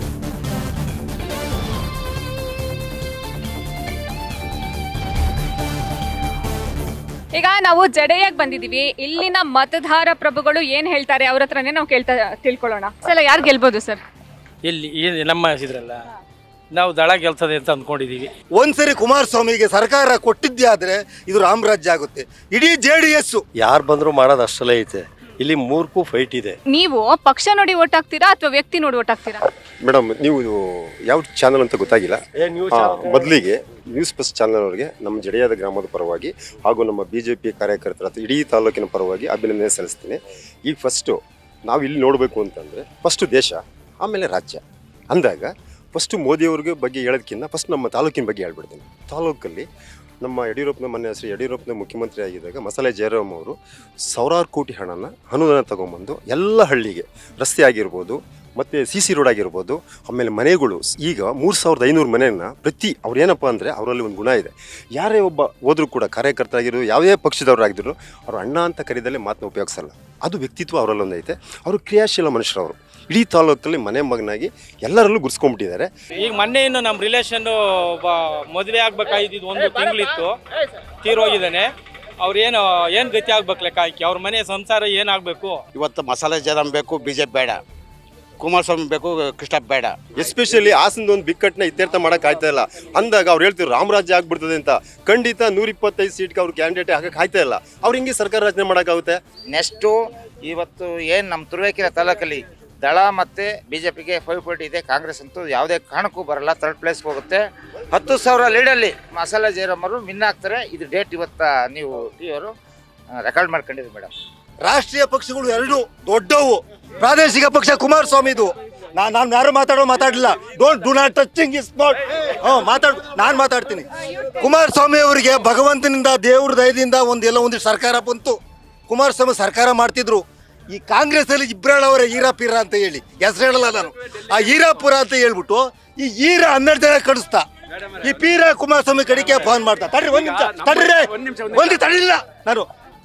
ಈಗ ನಾವು ಜಡೆಯಾಗಿ ಬಂದಿದೀವಿ ಇಲ್ಲಿನ ಮತದಾರ ಪ್ರಭುಗಳು ಏನ್ ಹೇಳ್ತಾರೆ ಅವ್ರ ಹತ್ರನೇ ನಾವು ಕೇಳ್ತಾ ತಿಳ್ಕೊಳ್ಳೋಣ ಸಲ ಯಾರು ಗೆಲ್ಬೋದು ಸರ್ ಎಲ್ಲಿ ಏನು ನಮ್ಮ ಇದ್ರಲ್ಲ ನಾವು ದಳ ಗೆಲ್ತದೆ ಅಂತ ಅಂದ್ಕೊಂಡಿದ್ದೀವಿ ಒಂದ್ಸರಿ ಕುಮಾರಸ್ವಾಮಿಗೆ ಸರ್ಕಾರ ಕೊಟ್ಟಿದ್ದೇ ಆದ್ರೆ ಇದು ರಾಮರಾಜ್ಯ ಆಗುತ್ತೆ ಇಡೀ ಜೆ ಡಿ ಎಸ್ ಯಾರು ಬಂದರೂ ಮಾಡೋದು ಅಷ್ಟಲ್ಲೇ ಐತೆ ಇಲ್ಲಿ ಮೂರ್ಕು ಫೈಟ್ ಇದೆ ನೀವು ಪಕ್ಷ ನೋಡಿ ಓಟ್ ಹಾಕ್ತೀರಾ ಅಥವಾ ವ್ಯಕ್ತಿ ನೋಡಿ ಓಟ್ ಹಾಕ್ತೀರಾ ಮೇಡಮ್ ನೀವು ಯಾವ ಚಾನಲ್ ಅಂತ ಗೊತ್ತಾಗಿಲ್ಲ ಆ, ಮೊದಲಿಗೆ ನ್ಯೂಸ್ ಪ್ಲಸ್ ಚಾನಲ್ ಅವರಿಗೆ ನಮ್ಮ ಜಡಿಯಾದ ಗ್ರಾಮದ ಪರವಾಗಿ ಹಾಗೂ ನಮ್ಮ ಬಿ ಜೆ ಪಿ ಕಾರ್ಯಕರ್ತರ ಅಥವಾ ಇಡೀ ತಾಲೂಕಿನ ಪರವಾಗಿ ಅಭಿನಂದನೆ ಸಲ್ಲಿಸ್ತೀನಿ ಈಗ ಫಸ್ಟು ನಾವು ಇಲ್ಲಿ ನೋಡಬೇಕು ಅಂತಂದರೆ ಫಸ್ಟು ದೇಶ ಆಮೇಲೆ ರಾಜ್ಯ ಅಂದಾಗ ಫಸ್ಟು ಮೋದಿಯವ್ರಿಗೆ ಬಗ್ಗೆ ಹೇಳೋದಕ್ಕಿಂತ ಫಸ್ಟ್ ನಮ್ಮ ತಾಲೂಕಿನ ಬಗ್ಗೆ ಹೇಳ್ಬಿಡ್ತೀನಿ ತಾಲೂಕಲ್ಲಿ ನಮ್ಮ ಯಡಿಯೂರಪ್ಪನ ಮೊನ್ನೆ ಶ್ರೀ ಯಡಿಯೂರಪ್ಪನ ಮುಖ್ಯಮಂತ್ರಿ ಆಗಿದ್ದಾಗ ಮಸಾಲೆ ಜಯರಾಮ್ ಅವರು ಸಾವಿರಾರು ಕೋಟಿ ಹಣನ ಅನುದಾನ ತಗೊಂಬಂದು ಎಲ್ಲ ಹಳ್ಳಿಗೆ ರಸ್ತೆ ಆಗಿರ್ಬೋದು ಮತ್ತು ಸಿ ಸಿ ರೋಡ್ ಆಗಿರ್ಬೋದು ಆಮೇಲೆ ಮನೆಗಳು ಈಗ ಮೂರು ಸಾವಿರದ ಐನೂರು ಮನೆಯನ್ನ ಪ್ರತಿ ಅವ್ರು ಏನಪ್ಪ ಅಂದರೆ ಅವರಲ್ಲಿ ಒಂದು ಗುಣ ಇದೆ ಯಾರೇ ಒಬ್ಬ ಹೋದ್ರೂ ಕೂಡ ಕಾರ್ಯಕರ್ತರಾಗಿರೋ ಯಾವುದೇ ಪಕ್ಷದವರಾಗಿದ್ರು ಅವರು ಅಣ್ಣ ಅಂತ ಕರೀದಲ್ಲೇ ಮಾತನ್ನ ಉಪಯೋಗಿಸಲ್ಲ ಅದು ವ್ಯಕ್ತಿತ್ವ ಅವರಲ್ಲಿ ಒಂದೈತೆ ಅವರು ಕ್ರಿಯಾಶೀಲ ಮನುಷ್ಯರವರು ಇಡೀ ತಾಲೂಕಲ್ಲಿ ಮನೆ ಮಗನಾಗಿ ಎಲ್ಲರಲ್ಲೂ ಗುರ್ಸ್ಕೊಂಡ್ಬಿಟ್ಟಿದ್ದಾರೆ ಈಗ ಮೊನ್ನೆ ಇನ್ನು ನಮ್ಮ ರಿಲೇಷನ್ ಒಬ್ಬ ಮದುವೆ ಆಗ್ಬೇಕಾಗಿದ್ದು ಒಂದು ತಿಂಗಳಿತ್ತು ತೀರೋಗಿದ್ದಾನೆ ಅವ್ರೇನು ಏನು ಗತಿ ಆಗ್ಬೇಕು ಲೆಕ್ಕ ಹಾಕಿ ಅವ್ರ ಮನೆ ಸಂಸಾರ ಏನಾಗಬೇಕು ಇವತ್ತು ಮಸಾಲೆ ಜಯರಾಮ್ ಬೇಕು ಬಿಜೆಪಿ ಬೇಡ ಕುಮಾರಸ್ವಾಮಿ ಬೇಕು ಕೃಷ್ಣ ಬೇಡ ಎಸ್ಪೆಷಲಿ ಹಾಸನದ ಒಂದು ಬಿಕ್ಕಟ್ಟನ್ನ ಇತ್ಯರ್ಥ ಮಾಡಕ್ ಆಯ್ತಾ ಇಲ್ಲ ಅಂದಾಗ ಅವ್ರು ಹೇಳ್ತಿದ್ರು ರಾಮರಾಜ್ಯ ಆಗ್ಬಿಡ್ತದೆ ಅಂತ ಖಂಡಿತ ನೂರ ಇಪ್ಪತ್ತೈದು ಸೀಟ್ಗೆ ಅವ್ರು ಕ್ಯಾಂಡಿಡೇಟ್ ಹಾಕಕ್ ಆಯ್ತಾ ಇಲ್ಲ ಅವ್ರು ಹಿಂಗೆ ಸರ್ಕಾರ ರಚನೆ ಮಾಡೋಕ್ಕಾಗುತ್ತೆ ನೆಕ್ಸ್ಟು ಇವತ್ತು ಏನು ನಮ್ಮ ತುರುವೇಕೆರೆ ತಾಲೂಕಲ್ಲಿ ದಳ ಮತ್ತು ಬಿ ಜೆ ಪಿಗೆ ಫೈವ್ ಫೋರ್ಟಿ ಇದೆ ಕಾಂಗ್ರೆಸ್ ಅಂತೂ ಯಾವುದೇ ಕಾರಣಕ್ಕೂ ಬರಲ್ಲ ಥರ್ಡ್ ಪ್ಲೇಸ್ಗೆ ಹೋಗುತ್ತೆ ಹತ್ತು ಸಾವಿರ ಲೀಡಲ್ಲಿ ಮಸಾಲೆ ಜಯರಾಮರು ವಿನ್ ಆಗ್ತಾರೆ ಇದು ಡೇಟ್ ಇವತ್ತು ನೀವು ಟಿ ಅವರು ರೆಕಾರ್ಡ್ ಮಾಡ್ಕೊಂಡಿರಿ ಮೇಡಮ್ ರಾಷ್ಟ್ರೀಯ ಪಕ್ಷಗಳು ಎರಡು ದೊಡ್ಡವು ಪ್ರಾದೇಶಿಕ ಪಕ್ಷ ಕುಮಾರಸ್ವಾಮಿದು ನಾನು ನಾನು ಯಾರು ಮಾತಾಡೋ ಮಾತಾಡಲಿಲ್ಲ don't do not touching is not ಹ್ಞೂ ಮಾತಾಡ್ ನಾನು ಮಾತಾಡ್ತೀನಿ ಕುಮಾರಸ್ವಾಮಿ ಅವರಿಗೆ ಭಗವಂತನಿಂದ ದೇವ್ರ ದಯದಿಂದ ಒಂದು ಎಲ್ಲ ಒಂದಿಷ್ಟು ಸರ್ಕಾರ ಬಂತು ಕುಮಾರಸ್ವಾಮಿ ಸರ್ಕಾರ ಮಾಡ್ತಿದ್ರು ಈ ಕಾಂಗ್ರೆಸ್ ಅಲ್ಲಿ ಇಬ್ರಾಳವರ ಈರಾಪೀರ ಅಂತ ಹೇಳಿ ಹೆಸರು ಹೇಳಲ್ಲ ನಾನು ಆ ಈರಾಪುರ ಅಂತ ಹೇಳ್ಬಿಟ್ಟು ಈ ಈರ ಹನ್ನೆರಡು ಜನ ಕಳಿಸ್ತಾ ಈ ಪೀರ ಕುಮಾರಸ್ವಾಮಿ ಕಡೆಗೆ ಫೋನ್ ಮಾಡ್ತಾ ತಡ್ರಿ ಒಂದ್ ನಿಮಿಷ ತಡ್ರಿ ಒಂದು ತಡಿಲಿಲ್ಲ ನಾನು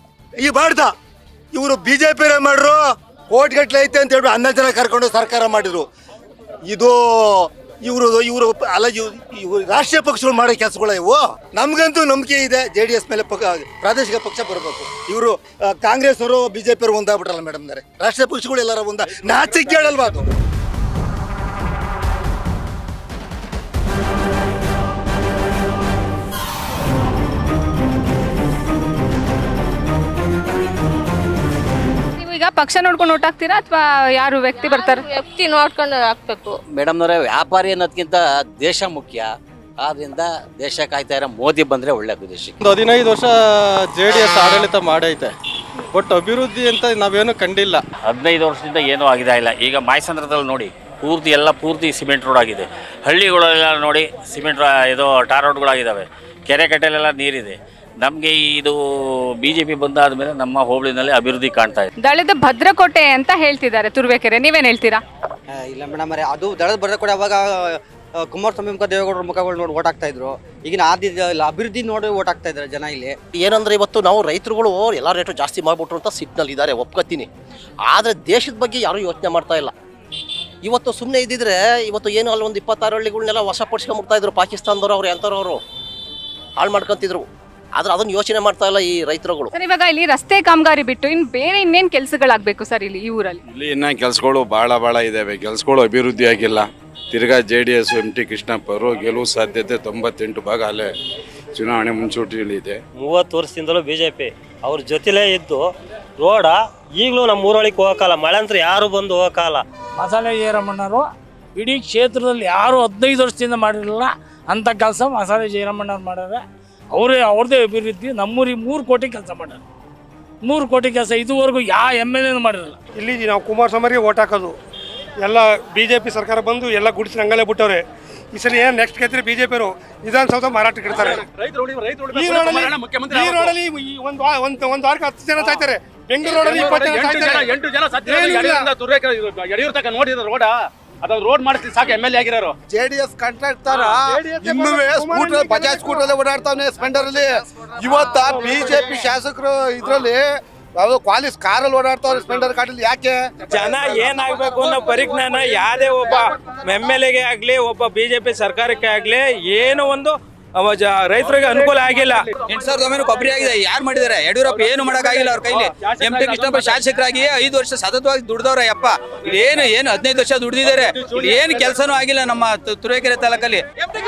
ಈ ಮಾಡ್ದ ಇವರು ಬಿಜೆಪಿ ಮಾಡ್ರು ಕೋಟ್ಗಟ್ಲೆ ಐತೆ ಅಂತ ಹೇಳ್ಬಿಟ್ಟು ಹನ್ನೆರಡು ಜನ ಕರ್ಕೊಂಡು ಸರ್ಕಾರ ಮಾಡಿದ್ರು ಇದು ಇವರು ಇವರು ಅಲ್ಲ ಇವ್- ಇವು ರಾಷ್ಟ್ರೀಯ ಪಕ್ಷಗಳು ಮಾಡೋ ಕೆಲಸಗಳ ಇವು ನಮ್ಗಂತೂ ನಂಬಿಕೆ ಇದೆ ಜೆ ಡಿ ಎಸ್ ಮೇಲೆ ಪಕ್ಕ ಪ್ರಾದೇಶಿಕ ಪಕ್ಷ ಬರಬೇಕು ಇವರು ಕಾಂಗ್ರೆಸ್ ಅವರು ಬಿಜೆಪಿ ಅವರು ಒಂದಾಗ್ಬಿಟ್ರಲ್ಲ ಮೇಡಮ್ ರಾಷ್ಟ್ರೀಯ ಪಕ್ಷಗಳು ಎಲ್ಲರ ಒಂದ ನಾಚಿಕೆ ಕೇಳಲ್ವಾ ಅದು ನೀವು ಈಗ ಪಕ್ಷ ನೋಡ್ಕೊಂಡು ಓಟ್ ಹಾಕ್ತೀರಾ ಅಥವಾ ಯಾರು ವ್ಯಕ್ತಿ ಬರ್ತಾರೆ ವ್ಯಕ್ತಿ ನೋಡ್ಕೊಂಡು ಹಾಕ್ಬೇಕು ಮೇಡಮ್ನವರೇ ವ್ಯಾಪಾರಿ ಅನ್ನೋದಕ್ಕಿಂತ ದೇಶ ಮುಖ್ಯ ಆದ್ರಿಂದ ದೇಶ ಕಾಯ್ತಾ ಇರೋ ಮೋದಿ ಬಂದ್ರೆ ಒಳ್ಳೆಯದು ದೇಶಕ್ಕೆ ಒಂದು ಹದಿನೈದು ವರ್ಷ ಜೆ ಡಿ ಎಸ್ ಆಡಳಿತ ಮಾಡೈತೆ ಬಟ್ ಅಭಿವೃದ್ಧಿ ಅಂತ ನಾವೇನು ಕಂಡಿಲ್ಲ ಹದಿನೈದು ವರ್ಷದಿಂದ ಏನೂ ಆಗಿದೆ ಇಲ್ಲ ಈಗ ಮಾಯಸಂದ್ರದಲ್ಲಿ ನೋಡಿ ಪೂರ್ತಿ ಎಲ್ಲ ಪೂರ್ತಿ ಸಿಮೆಂಟ್ ರೋಡ್ ಆಗಿದೆ ಹಳ್ಳಿಗಳೆಲ್ಲ ನೋಡಿ ಸಿಮೆಂಟ್ ರಾ- ಇದು ಟಾರ್ ರೋಡ್ಗಳಾಗಿದ್ದಾವೆ ಕೆರೆ ಕಟ್ಟೆಲೆಲ್ಲ ನೀರಿದೆ ನಮಗೆ ಇದು ಬಿ ಜೆ ಪಿ ಬಂದಾದ ಮೇಲೆ ನಮ್ಮ ಹೋಬಳಿನಲ್ಲಿ ಅಭಿವೃದ್ಧಿ ಕಾಣ್ತಾ ಇದೆ ದಳದ ಭದ್ರಕೋಟೆ ಅಂತ ಹೇಳ್ತಿದ್ದಾರೆ ತುರುವೇಕೆರೆ ನೀವೇನ್ ಹೇಳ್ತೀರಾ ಆ, ಇಲ್ಲ ಮೇಡಮ್ ಅರೆ ಅದು ದಳದ ಬರದ ಕೂಡ ಅವಾಗ ಆ, ಕುಮಾರಸ್ವಾಮಿ ಮುಖ ದೇವೇಗೌಡರ ಮುಖಗಳು ನೋಡಿ ಓಟ್ ಹಾಕ್ತಾ ಇದ್ರು ಈಗಿನ ಆದಿ ಇಲ್ಲ, ಅಭಿವೃದ್ಧಿ ನೋಡಿ ಓಟ್ ಹಾಕ್ತಾ ಇದ್ದಾರೆ ಜನ ಇಲ್ಲಿ ಏನಂದ್ರೆ ಇವತ್ತು ನಾವು ರೈತರುಗಳು ಎಲ್ಲ ರೇಟು ಜಾಸ್ತಿ ಮಾಡಿಬಿಟ್ರು ಅಂತ ಸಿಟ್ನಲ್ಲಿ ಇದ್ದಾರೆ ಒಪ್ಕೋತೀನಿ ಆದರೆ ದೇಶದ ಬಗ್ಗೆ ಯಾರೂ ಯೋಚನೆ ಮಾಡ್ತಾ ಇಲ್ಲ ಇವತ್ತು ಸುಮ್ಮನೆ ಇದ್ದಿದ್ರೆ ಇವತ್ತು ಏನು ಅಲ್ಲಿ ಒಂದು ಇಪ್ಪತ್ತಾರು ಹಳ್ಳಿಗಳನ್ನೆಲ್ಲ ವಶಪಡಿಸ್ಕೊಂಡ್ಬಿಡ್ತಾ ಇದ್ರು ಪಾಕಿಸ್ತಾನದವರು ಅವ್ರು ಎಂಥವ್ರವರು ಹಾಳು ಮಾಡ್ಕೊಂತಿದ್ರು ಆದ್ರೆ ಅದನ್ನು ಯೋಚನೆ ಮಾಡ್ತಾ ಇಲ್ಲ ಈ ರೈತರುಗಳು ಸರ್ ಇವಾಗ ಇಲ್ಲಿ ರಸ್ತೆ ಕಾಮಗಾರಿ ಬಿಟ್ಟು ಇನ್ ಬೇರೆ ಇನ್ನೇನ್ ಕೆಲಸಗಳಾಗಬೇಕು ಸರ್ ಇಲ್ಲಿ ಈ ಊರಲ್ಲಿ ಇಲ್ಲಿ ಇನ್ನ ಕೆಲಸಗಳು ಭಾಳ ಭಾಳ ಇದ್ದಾವೆ ಕೆಲಸಗಳು ಅಭಿವೃದ್ಧಿ ಆಗಿಲ್ಲ ತಿರ್ಗಾ J D S M T Krishnappa ಅವರು ಗೆಲುವು ಸಾಧ್ಯತೆ ತೊಂಬತ್ತೆಂಟು ಭಾಗ ಅಲ್ಲೇ ಚುನಾವಣೆ ಮುನ್ಸೂಚನೆಗಳಿದೆ ಮೂವತ್ತು ವರ್ಷದಿಂದಲೂ ಬಿ ಜೆ ಪಿ ಅವ್ರ ಜೊತೆಲೇ ಇದ್ದು ರೋಡ ಈಗಲೂ ನಮ್ಮ ಊರೊಳಗೆ ಹೋಗಕ್ಕಾಗಲ್ಲ ಮಳೆ ಅಂತ ಯಾರು ಬಂದು ಹೋಗಕ್ಕಾಗಲ್ಲ ಮಸಾಲೆ ಜಯರಾಮಣ್ಣವರು ಇಡೀ ಕ್ಷೇತ್ರದಲ್ಲಿ ಯಾರು ಹದಿನೈದು ವರ್ಷದಿಂದ ಮಾಡಿರಲಿಲ್ಲ ಅಂಥ ಕೆಲಸ ಮಸಾಲೆ ಜಯರಾಮಣ್ಣವ್ರು ಮಾಡ್ಯಾರ ಅವರೇ ಅವ್ರದ್ದೇ ಅಭಿವೃದ್ಧಿ ನಮ್ಮೂರಿಗೆ ಮೂರು ಕೋಟಿ ಕೆಲಸ ಮಾಡ್ಯಾರ ಮೂರು ಕೋಟಿ ಕೆಲಸ ಇದುವರೆಗೂ ಯಾವ ಎಮ್ ಎಲ್ ಎನೂ ಮಾಡಿರಲ್ಲ ಇಲ್ಲಿ ನಾವು ಕುಮಾರಸ್ವಾಮಿಗೆ ಓಟ್ ಹಾಕೋದು ಎಲ್ಲ ಬಿ ಜೆ ಪಿ ಸರ್ಕಾರ ಬಂದು ಎಲ್ಲ ಗುಡಿಸಿ ರಂಗಲ್ಲೇ ಬಿಟ್ಟವ್ರೆ ಈ ಸಲ ಏನು ನೆಕ್ಸ್ಟ್ ಗೆದ್ರೆ ಬಿ ಜೆ ಪಿಯವರು ವಿಧಾನಸೌಧ ಮಾರಾಟಕ್ಕೆ ಇಡ್ತಾರೆ ಈ ರೋಡಲ್ಲಿ ಈ ರೋಡಲ್ಲಿ ಈ ಒಂದು ವಾ- ಒಂದು ಒಂದು ವಾರಕ್ಕೆ ಹತ್ತು ಜನ ಸಾಯ್ತಾರೆ ಬೆಂಗಳೂರು ರೋಡಲ್ಲಿ ಇಪ್ಪತ್ತು ಜನ ಸಾಯ್ತಾರೆ ಎಂಟು ಜನ ಏನೂ ಇಲ್ಲ. ಯಡಿಯೂರು ತಕ ನೋಡಿದ ರೋಡ ಅದೊಂದು ರೋಡ್ ಮಾಡಿಸಿ ಸಾಕು ಎಮ್ ಎಲ್ ಎ ಆಗಿರೋರು ಜೆ ಡಿ ಎಸ್ ಕಾಂಟ್ರಾಕ್ಟರ್ ಇನ್ನೂ ಸ್ಕೂಟರ್ ಬಜಾಜ್ ಸ್ಕೂಟರ್ ಅಲ್ಲಿ ಓಡಾಡ್ತಾವನೆ ಸ್ಪೆಂಡರ್ ಅಲ್ಲಿ ಇವತ್ತ ಬಿಜೆಪಿ ಶಾಸಕರು ಇದ್ರಲ್ಲಿ ಯಾವ್ದೋ ಕ್ವಾಲಿಸ್ ಕಾರಲ್ಲಿ ಓಡಾಡ್ತಾವ್ರೆ ಸ್ಪೆಂಡರ್ ಗಾಡಿಲಿ ಯಾಕೆ ಜನ ಏನಾಗಬೇಕು ಅನ್ನೋ ಪರಿಜ್ಞಾನ ಯಾವುದೇ ಒಬ್ಬ ಎಮ್ ಎಲ್ ಎಗೆ ಆಗಲಿ ಒಬ್ಬ ಬಿ ಜೆ ಪಿ ಸರ್ಕಾರಕ್ಕೆ ಆಗಲಿ ಏನೋ ಒಂದು ಅವ ಜ ರೈತರಿಗೆ ಅನುಕೂಲ ಆಗಿಲ್ಲ ಎಂಟು ಸಾವಿರದ ಒಂಬೈನೂರು ಕೊಬ್ಬರಿ ಆಗಿದೆ ಯಾರು ಮಾಡಿದ್ದಾರೆ ಯಡಿಯೂರಪ್ಪ ಏನು ಮಾಡೋಕ್ಕಾಗಿಲ್ಲ ಅವ್ರ ಕೈಲಿ ಎಂ ಪಿ ಕೃಷ್ಣಪ್ಪ ಶಾಸಕರಾಗಿ ಐದು ವರ್ಷ ಸತತವಾಗಿ ದುಡ್ದವ್ರ ಯಪ್ಪ ಇಲ್ಲಿ ಏನು ಏನು ಹದಿನೈದು ವರ್ಷ ದುಡ್ದಿದ್ದಾರೆ ಇಲ್ಲಿ ಏನು ಕೆಲಸನೂ ಆಗಿಲ್ಲ ನಮ್ಮ ತು- ತುರುವೇಕೆರೆ ತಾಲೂಕಲ್ಲಿ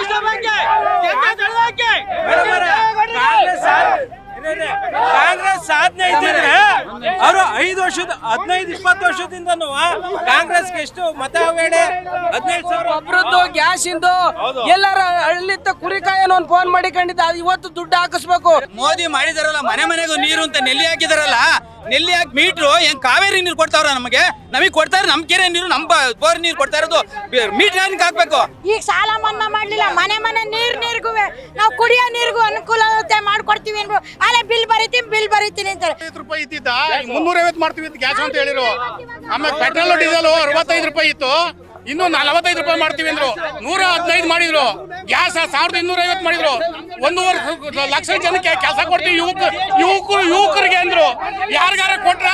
ಕಾಂಗ್ರೆಸ್ ಸಾಧನೆ ಇದ್ದಿದ್ರೆ ಅವರು ಐದು ವರ್ಷದ ಹದಿನೈದು ಇಪ್ಪತ್ತು ವರ್ಷದಿಂದನೂ ಕಾಂಗ್ರೆಸ್ಗೆ ಎಷ್ಟು ಮತ ಬೇಡ ಹದಿನೈದು ಸಾವಿರ ಒಬ್ರದ್ದು ಗ್ಯಾಸ್ ಇಂದು ಎಲ್ಲಾರ ಹಳ್ಳಿತ್ತ ಕುರಿಕಾಯನ ಒಂದು ಫೋನ್ ಮಾಡಿಕೊಂಡಿದ್ದ ಅದು ಇವತ್ತು ದುಡ್ಡು ಹಾಕಿಸ್ಬೇಕು ಮೋದಿ ಮಾಡಿದಾರಲ್ಲ ಮನೆ ಮನೆಗೂ ನೀರು ಅಂತ ನೆಲ್ಲಿ ಹಾಕಿದಾರಲ್ಲ ನೆಲ್ಲಿ ಹಾಕಿ ಮೀಟ್ರು ಏನ್ ಕಾವೇರಿ ನೀರು ಕೊಡ್ತಾವ್ರ ನಮಗೆ ನಮಗೆ ಕೊಡ್ತಾರೆ ನಮ್ ಕೆರೆ ನೀರು ನಮ್ ಬೋರ್ ನೀರು ಕೊಡ್ತಾ ಇರೋದು ಮೀಟರ್ ಏನಕ್ಕೆ ಹಾಕ್ಬೇಕು ಈಗ ಸಾಲ ಮನ್ನಾ ಮಾಡ್ಲಿಲ್ಲ ಮನೆ ಮನೆ ನೀರ್ ನೀರ್ಗೂ ನಾವು ಕುಡಿಯೋ ನೀರಿಗೂ ಅನುಕೂಲತೆ ಮಾಡ್ಕೊಡ್ತೀವಿ ಅನ್ಬೋ ಅಲ್ಲೇ ಬಿಲ್ ಬರೀತೀನಿ ಬಿಲ್ ಬರೀತೀನಿ ಅಂತಾರೆ ರೂಪಾಯಿ ಇದ್ದಿದ್ದ ಮುನ್ನೂರೈವತ್ತು ಮಾಡ್ತೀವಿ ಅಂತ ಗ್ಯಾಸ್ ಅಂತ ಹೇಳಿರು ಆಮೇಲೆ ಪೆಟ್ರೋಲ್ ಡೀಸೆಲ್ ಅರವತ್ತೈದು ರೂಪಾಯಿ ಇತ್ತು ಇನ್ನು ನಲವತ್ತೈದು ರೂಪಾಯಿ ಮಾಡ್ತೀವಿ ಅಂದ್ರು ನೂರ ಹದಿನೈದು ಮಾಡಿದ್ರು ಗ್ಯಾಸ್ ಸಾವಿರದ ಇನ್ನೂರ ಐವತ್ತು ಮಾಡಿದ್ರು ಒಂದೂವರೆ ಲಕ್ಷ ಜನಕ್ಕೆ ಕೆಲಸ ಕೊಡ್ತೀವಿ ಯುವಕ ಯುವಕರು ಯುವಕರಿಗೆ ಅಂದ್ರು ಯಾರಿಗಾರ ಕೊಟ್ರ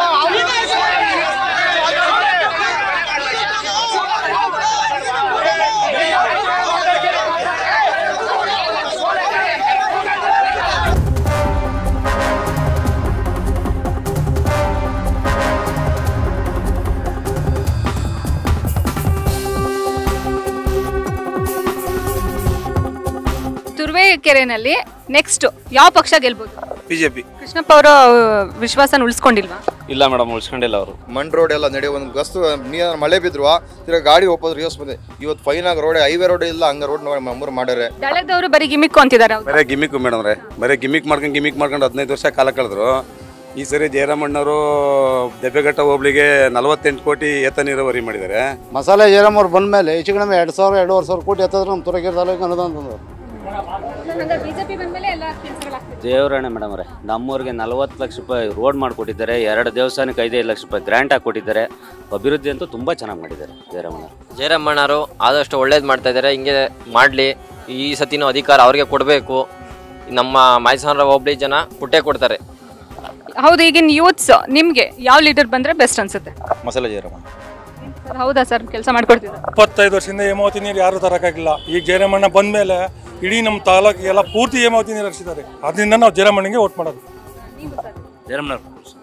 ತುರುವೇಕೆರೆನಲ್ಲಿ ನೆಕ್ಸ್ಟ್ ಯಾವ ಪಕ್ಷ ಗೆಲ್ಬೋದು ಬಿಜೆಪಿ ಕೃಷ್ಣಪ್ಪ ಅವರು ವಿಶ್ವಾಸನ ಉಳಿಸ್ಕೊಂಡಿಲ್ವಾ ಇಲ್ಲ ಮೇಡಮ್ ಉಳಿಸ್ಕೊಂಡಿಲ್ಲ ಅವರು ಮಣ್ ರೋಡ್ ಎಲ್ಲ ನಡೆಯೋ ಒಂದು ಗಸ್ತು ನೀರು ಮಳೆ ಬಿದ್ರು ತಿರ್ಗಾ ಗಾಡಿ ಹೋಗೋದು ರಿವರ್ಸ್ ಬಂದೆ ಇವತ್ತು ಫೈನ್ ಆಗಿ ರೋಡ್ ಹೈವೇ ರೋಡ್ ಇಲ್ಲ ಹಂಗ ರೋಡ್ ನಮ್ಮೂರು ಮಾಡ್ಯಾರೆ ದಳದವರು ಬರೀ ಗಿಮಿಕ್ಕು ಅಂತಿದ್ದಾರೆ ಅವ್ರು ಬರೇ ಗಿಮಿಕ್ ಮೇಡಮ್ ರೇ ಬರೇ ಗಿಮಿಕ್ ಮಾಡ್ಕೊಂಡು ಗಿಮಿಕ್ ಮಾಡ್ಕೊಂಡು ಹದಿನೈದು ವರ್ಷ ಕಾಲ ಕಳೆದ್ರು ಈ ಸರಿ ಜಯರಾಮಣ್ಣವರು ದೆಬ್ಬೆಘಟ್ಟ ಹೋಬ್ಳಿಗೆ ನಲವತ್ತೆಂಟು ಕೋಟಿ ಏತ ನೀರಾವರಿ ಮಾಡಿದ್ದಾರೆ ಮಸಾಲೆ ಜಯರಾಮ್ ಅವ್ರು ಬಂದ ಮೇಲೆ ಹೆಚ್ಚು ಕಡಿಮೆ ಎರಡು ಸಾವಿರ ಎರಡೂವರೆ ಸಾವಿರ ಕೋಟಿ ಎತ್ತದ್ರೆ ನಮ್ಮ ತುರಗೇರಿ ತಾಲೂಕು ಅನುದಾನ ತಂದ್ರು ಬಿಜೆಪಿ ಬಂದ್ಮೇಲೆ ಎಲ್ಲ ಕೆಲಸಗಳಾಗ್ತದೆ ದೇವರಾಣೆ ಮೇಡಮ್ ಅವರೇ ನಮ್ಮೂರಿಗೆ ನಲವತ್ತು ಲಕ್ಷ ರೂಪಾಯಿ ರೋಡ್ ಮಾಡಿಕೊಟ್ಟಿದ್ದಾರೆ ಎರಡು ದೇವಸ್ಥಾನಕ್ಕೆ ಐದೈದು ಲಕ್ಷ ರೂಪಾಯಿ ಗ್ರ್ಯಾಂಟ್ ಹಾಕೊಟ್ಟಿದ್ದಾರೆ ಅಭಿವೃದ್ಧಿ ಅಂತೂ ತುಂಬ ಚೆನ್ನಾಗಿ ಮಾಡಿದ್ದಾರೆ ಜಯರಾಮಣ್ಣ ಜಯರಾಮಣ್ಣವರು ಆದಷ್ಟು ಒಳ್ಳೇದು ಮಾಡ್ತಾ ಇದ್ದಾರೆ ಹಿಂಗೆ ಮಾಡಲಿ ಈ ಸತಿನೂ ಅಧಿಕಾರ ಅವ್ರಿಗೆ ಕೊಡಬೇಕು ನಮ್ಮ ಮೈಸೂರ ಹೋಬಳಿ ಜನ ಪುಟ್ಟೆ ಕೊಡ್ತಾರೆ ಹೌದು ಈಗಿನ ಯೂತ್ಸ್ ನಿಮ್ಗೆ ಯಾವ ಲೀಡರ್ ಬಂದ್ರೆ ಬೆಸ್ಟ್ ಅನ್ಸುತ್ತೆ ಮಸಾಲೆ ಜಯರಾಮ ಸರ್ ಹೌದಾ ಸರ್ ಕೆಲಸ ಮಾಡ್ಕೊಡ್ತಿದ್ದಾರೆ ಇಪ್ಪತ್ತೈದು ವರ್ಷದಿಂದ ಹೇಮಾವತಿ ನೀರು ಯಾರು ತರಕ್ಕಾಗಿಲ್ಲ ಈಗ ಜಯರಾಮಣ್ಣ ಬಂದ ಮೇಲೆ ಇಡೀ ನಮ್ಮ ತಾಲೂಕಿಗೆಲ್ಲ ಪೂರ್ತಿ ಹೇಮಾವತಿ ನೀರು ಹರಿಸಿದ್ದಾರೆ ಅದರಿಂದ ನಾವು ಜಯರಾಮಣ್ಣಗೆ ಓಟ್ ಮಾಡೋದು ಜಯರಾಮಣ್ಣ